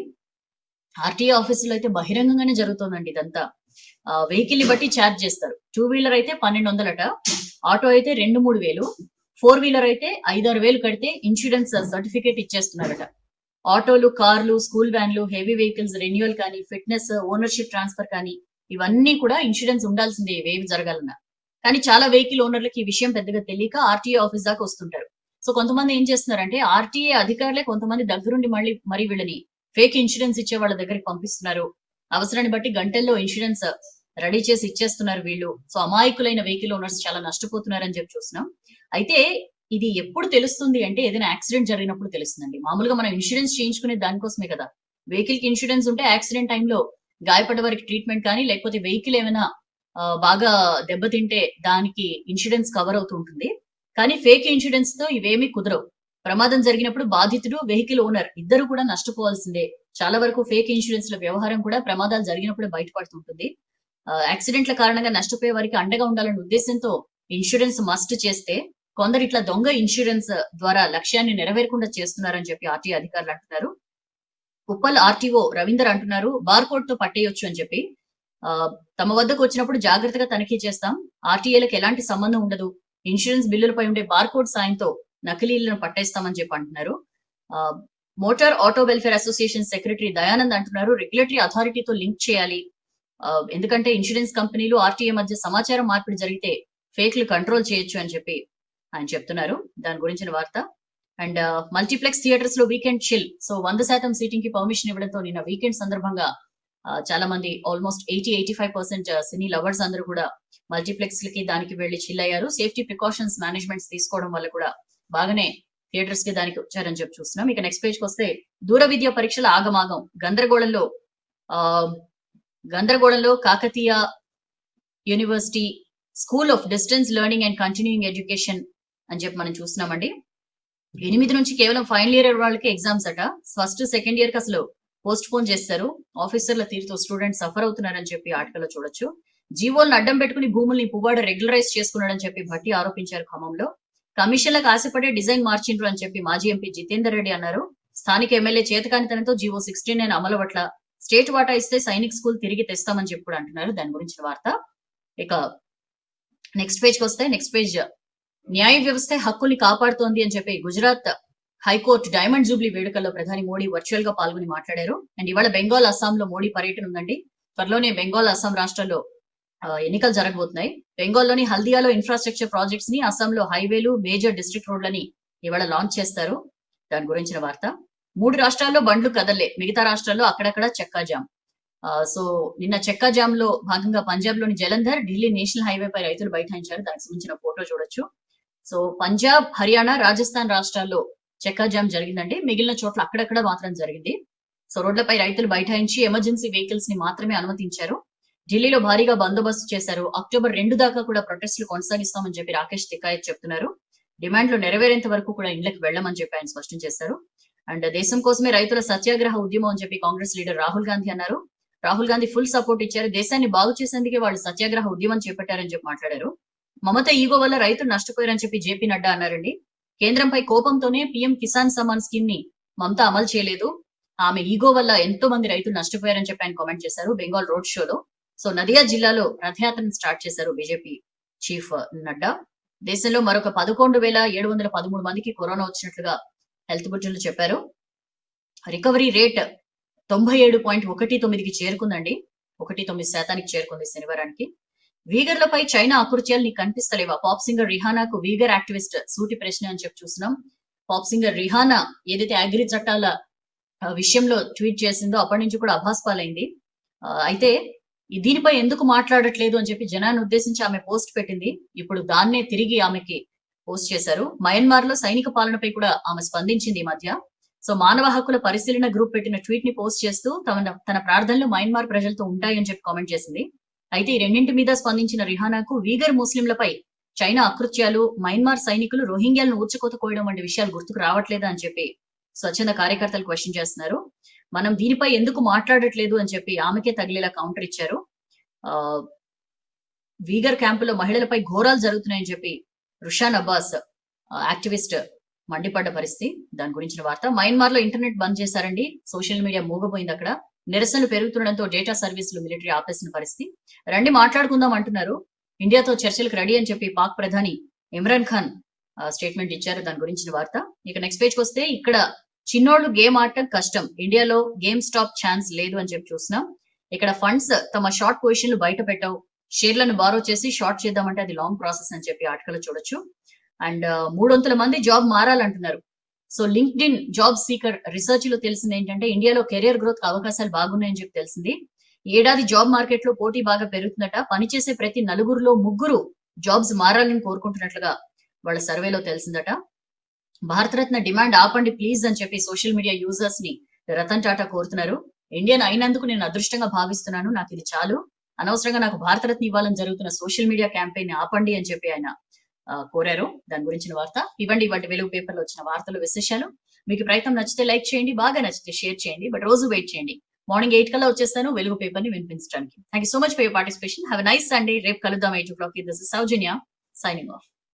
ఆర్టీఏ ఆఫీసులో అయితే బహిరంగంగానే జరుగుతోందండి ఇదంతా వెహికల్ ని బట్టి ఛార్జ్ చేస్తారు టూ వీలర్ అయితే పన్నెండు వందలట ఆటో అయితే రెండు మూడు వేలు ఫోర్ వీలర్ అయితే ఐదారు వేలు కడితే ఇన్సూరెన్స్ సర్టిఫికేట్ ఇచ్చేస్తున్నారట ఆటోలు కార్లు స్కూల్ వ్యాన్లు హెవీ వెహికల్స్ రెన్యువల్ కానీ ఫిట్నెస్ ఓనర్షిప్ ట్రాన్స్ఫర్ కానీ ఇవన్నీ కూడా ఇన్సూరెన్స్ ఉండాల్సిందే ఇవేవి జరగాలన్నా కానీ చాలా వెహికల్ ఓనర్లకి ఈ విషయం పెద్దగా తెలియక ఆర్టీఏ ఆఫీస్ దాకా వస్తుంటారు సో కొంతమంది ఏం చేస్తున్నారంటే ఆర్టీఏ అధికారులే కొంతమంది దగ్గరుండి మళ్ళీ మరి వీళ్ళని ఫేక్ ఇన్సూరెన్స్ ఇచ్చే వాళ్ళ దగ్గరికి పంపిస్తున్నారు అవసరాన్ని బట్టి గంటల్లో ఇన్సూరెన్స్ రెడీ చేసి ఇచ్చేస్తున్నారు వీళ్ళు సో అమాయకులైన వెహికల్ ఓనర్స్ చాలా నష్టపోతున్నారని చెప్పి చూస్తున్నాం అయితే ఇది ఎప్పుడు తెలుస్తుంది అంటే ఏదైనా యాక్సిడెంట్ జరిగినప్పుడు తెలుస్తుందండి మామూలుగా మనం ఇన్సూరెన్స్ చేయించుకునే దానికోసమే కదా వెహికల్ కి ఇన్సూరెన్స్ ఉంటే యాక్సిడెంట్ టైంలో గాయపడ్డ వారికి ట్రీట్మెంట్ కానీ లేకపోతే వెహికల్ ఏమైనా ఆ, బాగా దెబ్బతింటే దానికి ఇన్సూరెన్స్ కవర్ అవుతూ ఉంటుంది కానీ ఫేక్ ఇన్సూరెన్స్ తో ఇవేమీ కుదరవు ప్రమాదం జరిగినప్పుడు బాధితుడు వెహికల్ ఓనర్ ఇద్దరు కూడా నష్టపోవాల్సిందే చాలా వరకు ఫేక్ ఇన్సూరెన్స్ ల వ్యవహారం కూడా ప్రమాదాలు జరిగినప్పుడు బయటపడుతుంటుంది ఆ, యాక్సిడెంట్ల కారణంగా నష్టపోయే వారికి అండగా ఉండాలనే ఉద్దేశంతో ఇన్సూరెన్స్ మస్ట్ చేస్తే కొందరు ఇట్లా దొంగ ఇన్సూరెన్స్ ద్వారా లక్ష్యాన్ని నెరవేరకుండా చేస్తున్నారని చెప్పి ఆర్టీఐ అధికారులు అంటున్నారు ఉప్పల్ ఆర్టీఓ రవీందర్ అంటున్నారు బార్కోడ్ తో పట్టేయొచ్చు అని చెప్పి ఆ, తమ వద్దకు వచ్చినప్పుడు జాగ్రత్తగా తనిఖీ చేస్తాం ఆర్టీఏలకు ఎలాంటి సంబంధం ఉండదు ఇన్సూరెన్స్ బిల్లులపై ఉండే బార్కోడ్ సాయంతో నకిలీలను పట్టేస్తామని చెప్పి అంటున్నారు ఆ, motor auto welfare association secretary Dayanand అంటున్నారు రెగ్యులేటరీ అథారిటీతో లింక్ చేయాలి ఆ, ఎందుకంటే ఇన్సూరెన్స్ కంపెనీలు ఆర్టీఏ మధ్య సమాచారం మార్పిడి జరిగితే ఫేక్లు కంట్రోల్ చేయొచ్చు అని చెప్పి ఆయన చెప్తున్నారు దాని గురించిన వార్త అండ్ మల్టీప్లెక్స్ థియేటర్స్ లో వీకెండ్ చిల్ సో వంద శాతం సీటింగ్ కి పర్మిషన్ ఇవ్వడంతో నిన్న వీకెండ్ సందర్భంగా ఆ, చాలా మంది almost eighty eighty five percent cine lovers అందరూ కూడా మల్టీప్లెక్స్ లకి దానికి వెళ్లి చిల్ అయ్యారు సేఫ్టీ ప్రికాషన్స్ మేనేజ్మెంట్స్ తీసుకోవడం వల్ల కూడా బాగానే థియేటర్స్ కి దానికి వచ్చారని చెప్పి చూస్తున్నాం ఇక నెక్స్ట్ పేజ్ కి వస్తే దూర విద్య పరీక్షల ఆగమాగం గందరగోళంలో ఆ గందరగోళంలో Kakatiya university school of distance learning and continuing education అని చెప్పి మనం చూస్తున్నామండి ఎనిమిది నుంచి కేవలం ఫైనల్ ఇయర్ వాళ్ళకి ఎగ్జామ్స్ అట ఫస్ట్ సెకండ్ ఇయర్ కి అసలు పోస్ట్ పోన్ చేస్తారు ఆఫీసర్ల తీరుతో స్టూడెంట్స్ సఫర్ అవుతున్నారని చెప్పి ఆర్టికల్ లో చూడొచ్చు జీవోలను అడ్డం పెట్టుకుని భూముల్ని పువ్వాడ రెగ్యులరైజ్ చేసుకున్నాడని చెప్పి భట్టి ఆరోపించారు ఖమ్మంలో కమిషన్లకు ఆశపడే డిజైన్ మార్చిండ్రు అని చెప్పి మాజీ ఎంపీ జితేందర్ రెడ్డి అన్నారు స్థానిక ఎమ్మెల్యే చేతకానితనంతో జీవో సిక్స్టీన్ నైన్ అమలు పట్ల స్టేట్ వాటా ఇస్తే సైనిక్ స్కూల్ తిరిగి తెస్తామని చెప్పి కూడా అంటున్నారు దాని గురించిన వార్త ఇక నెక్స్ట్ పేజ్ కి వస్తే నెక్స్ట్ పేజ్ న్యాయ వ్యవస్థ హక్కుల్ని కాపాడుతోంది అని చెప్పి గుజరాత్ హైకోర్టు డైమండ్ జూబ్లీ వేడుకల్లో ప్రధాని మోడీ వర్చువల్ గా పాల్గొని మాట్లాడారు అండ్ ఇవాళ బెంగాల్ అస్సాంలో మోడీ పర్యటన ఉందండి త్వరలోనే బెంగాల్ అస్సాం రాష్ట్రాల్లో ఆ, ఎన్నికలు జరగబోతున్నాయి బెంగాల్లోని హల్దియాలో ఇన్ఫ్రాస్ట్రక్చర్ ప్రాజెక్ట్స్ ని అస్సాంలో హైవేలు మేజర్ డిస్ట్రిక్ట్ రోడ్లని ఇవాళ లాంచ్ చేస్తారు దాని గురించిన వార్త మూడు రాష్ట్రాల్లో బండ్లు కదలే మిగతా రాష్ట్రాల్లో అక్కడక్కడ చెక్కా జామ్ ఆ, సో నిన్న చెక్కా జామ్ లో భాగంగా పంజాబ్ లోని జలంధర్ ఢిల్లీ నేషనల్ హైవే పై రైతులు బైఠాయించారు దానికి సంబంధించిన ఫోటో చూడొచ్చు సో పంజాబ్ హర్యానా రాజస్థాన్ రాష్ట్రాల్లో చెక్కా జామ్ జరిగిందండి మిగిలిన చోట్ల అక్కడక్కడ మాత్రం జరిగింది సో రోడ్లపై రైతులు బైఠాయించి ఎమర్జెన్సీ వెహికల్స్ ని మాత్రమే అనుమతించారు ఢిల్లీలో భారీగా బందోబస్తు చేశారు అక్టోబర్ రెండు దాకా కూడా ప్రొటెస్టులు కొనసాగిస్తామని చెప్పి రాకేష్ తికాయత్ చెప్తున్నారు డిమాండ్లు నెరవేరేంత వరకు కూడా ఇండ్లకు వెళ్లమని చెప్పి ఆయన స్పష్టం చేశారు అండ్ దేశం కోసమే రైతుల సత్యాగ్రహ ఉద్యమం అని చెప్పి కాంగ్రెస్ లీడర్ రాహుల్ గాంధీ అన్నారు రాహుల్ గాంధీ ఫుల్ సపోర్ట్ ఇచ్చారు దేశాన్ని బాగు చేసేందుకే వాళ్ళు సత్యాగ్రహ ఉద్యమం చేపట్టారని చెప్పి మాట్లాడారు మమత ఈగో వల్ల రైతులు నష్టపోయారని చెప్పి జేపీ నడ్డా అన్నారండి కేంద్రంపై కోపంతోనే పీఎం కిసాన్ సమ్మాన్ స్కీమ్ ని మమత అమలు చేయలేదు ఆమె ఈగో వల్ల ఎంతో మంది రైతులు నష్టపోయారని చెప్పి ఆయన కామెంట్ చేశారు బెంగాల్ రోడ్ షోలో సో నదియా జిల్లాలో రథయాత్రను స్టార్ట్ చేశారు బీజేపీ చీఫ్ నడ్డా దేశంలో మరొక పదకొండు వేల ఏడు వందల పదమూడు మందికి కరోనా వచ్చినట్లుగా హెల్త్ బులెటిన్లు చెప్పారు రికవరీ రేట్ తొంభై ఏడు పాయింట్ ఒకటి తొమ్మిదికి చేరుకుందండి ఒకటి తొమ్మిది శాతానికి చేరుకుంది శనివారానికి వీగర్లపై చైనా అకృత్యాలు నీకు కనిపిస్తలేవా పాప్ సింగర్ రిహానాకు వీగర్ యాక్టివిస్ట్ సూటి ప్రశ్న అని చెప్పి చూస్తున్నాం పాప్ సింగర్ రిహానా ఏదైతే అగ్రి చట్టాల ఆ, విషయంలో ట్వీట్ చేసిందో అప్పటి నుంచి కూడా అభాస్పాలైంది ఆ, అయితే ఈ దీనిపై ఎందుకు మాట్లాడట్లేదు అని చెప్పి జనాన్ని ఉద్దేశించి ఆమె పోస్ట్ పెట్టింది ఇప్పుడు దాన్నే తిరిగి ఆమెకి పోస్ట్ చేశారు మయన్మార్ లో సైనిక పాలనపై కూడా ఆమె స్పందించింది ఈ మధ్య సో మానవ హక్కుల పరిశీలన గ్రూప్ పెట్టిన ట్వీట్ ని పోస్ట్ చేస్తూ తన తన ప్రార్థనలు మయన్మార్ ప్రజలతో ఉంటాయని చెప్పి కామెంట్ చేసింది అయితే ఈ రెండింటి మీద స్పందించిన రిహానాకు వీగర్ ముస్లింలపై చైనా అకృత్యాలు మయన్మార్ సైనికులు రోహింగ్యాలను ఊచకోత కోయడం వంటి విషయాలు గుర్తుకు రావట్లేదా అని చెప్పి స్వచ్ఛంద కార్యకర్తలు క్వశ్చన్ చేస్తున్నారు మనం దీనిపై ఎందుకు మాట్లాడట్లేదు అని చెప్పి ఆమెకే తగిలేలా కౌంటర్ ఇచ్చారు ఆ వీగర్ క్యాంపులో మహిళలపై ఘోరాలు జరుగుతున్నాయని చెప్పి రుషాన్ అబ్బాస్ ఆ, యాక్టివిస్ట్ మండిపడ్డ పరిస్థితి దాని గురించిన వార్త మయన్మార్ లో ఇంటర్నెట్ బంద్ చేశారండి సోషల్ మీడియా మూగపోయింది అక్కడ నిరసనలు పెరుగుతుండడంతో డేటా సర్వీసులు మిలిటరీ ఆపేసిన పరిస్థితి రండి మాట్లాడుకుందాం అంటున్నారు ఇండియాతో చర్చలకు రెడీ అని చెప్పి పాక్ ప్రధాని ఇమ్రాన్ ఖాన్ స్టేట్మెంట్ ఇచ్చారు దాని గురించిన వార్త ఇక నెక్స్ట్ పేజ్ వస్తే ఇక్కడ చిన్నోళ్ళు గేమ్ ఆడటం కష్టం ఇండియాలో గేమ్ స్టాప్ ఛాన్స్ లేదు అని చెప్పి చూస్తున్నాం ఇక్కడ ఫండ్స్ తమ షార్ట్ పొజిషన్లు బయట పెట్టవు షేర్లను బారో చేసి షార్ట్ చేద్దామంటే అది లాంగ్ ప్రాసెస్ అని చెప్పి ఆర్టికల్ చూడొచ్చు అండ్ మూడొంతుల మంది జాబ్ మారాలంటున్నారు so LinkedIn job seeker research లో తెలిసింది ఏంటంటే ఇండియాలో కెరియర్ గ్రోత్ అవకాశాలు బాగున్నాయని చెప్పి తెలిసింది ఈ ఏడాది జాబ్ మార్కెట్ లో పోటీ బాగా పెరుగుతుందట పనిచేసే ప్రతి నలుగురులో ముగ్గురు జాబ్స్ మారాలని కోరుకుంటున్నట్లుగా వాళ్ళ సర్వేలో తెలిసిందట భారతరత్న డిమాండ్ ఆపండి ప్లీజ్ అని చెప్పి సోషల్ మీడియా యూజర్స్ ని రతన్ టాటా కోరుతున్నారు ఇండియన్ అయినందుకు నేను అదృష్టంగా భావిస్తున్నాను నాకు ఇది చాలు అనవసరంగా నాకు భారతరత్న ఇవ్వాలని జరుగుతున్న సోషల్ మీడియా క్యాంపెయిన్ ఆపండి అని చెప్పి ఆయన ఆ, కోరారు దాని గురించిన వార్త ఇవ్వండి వాటి వెలుగు పేపర్ లో వచ్చిన వార్తలు విశేషాలు మీకు ఈ ప్రయత్నం నచ్చితే లైక్ చేయండి బాగా నచ్చితే షేర్ చేయండి బట్ రోజు వెయిట్ చేయండి మార్నింగ్ ఎయిట్ కల్లా వచ్చేస్తాను వెలుగు పేపర్ ని వినిపించడానికి thank you so much for your participation have nice Sunday రేపు కలుద్దాం eight o'clock this Soujanya signing of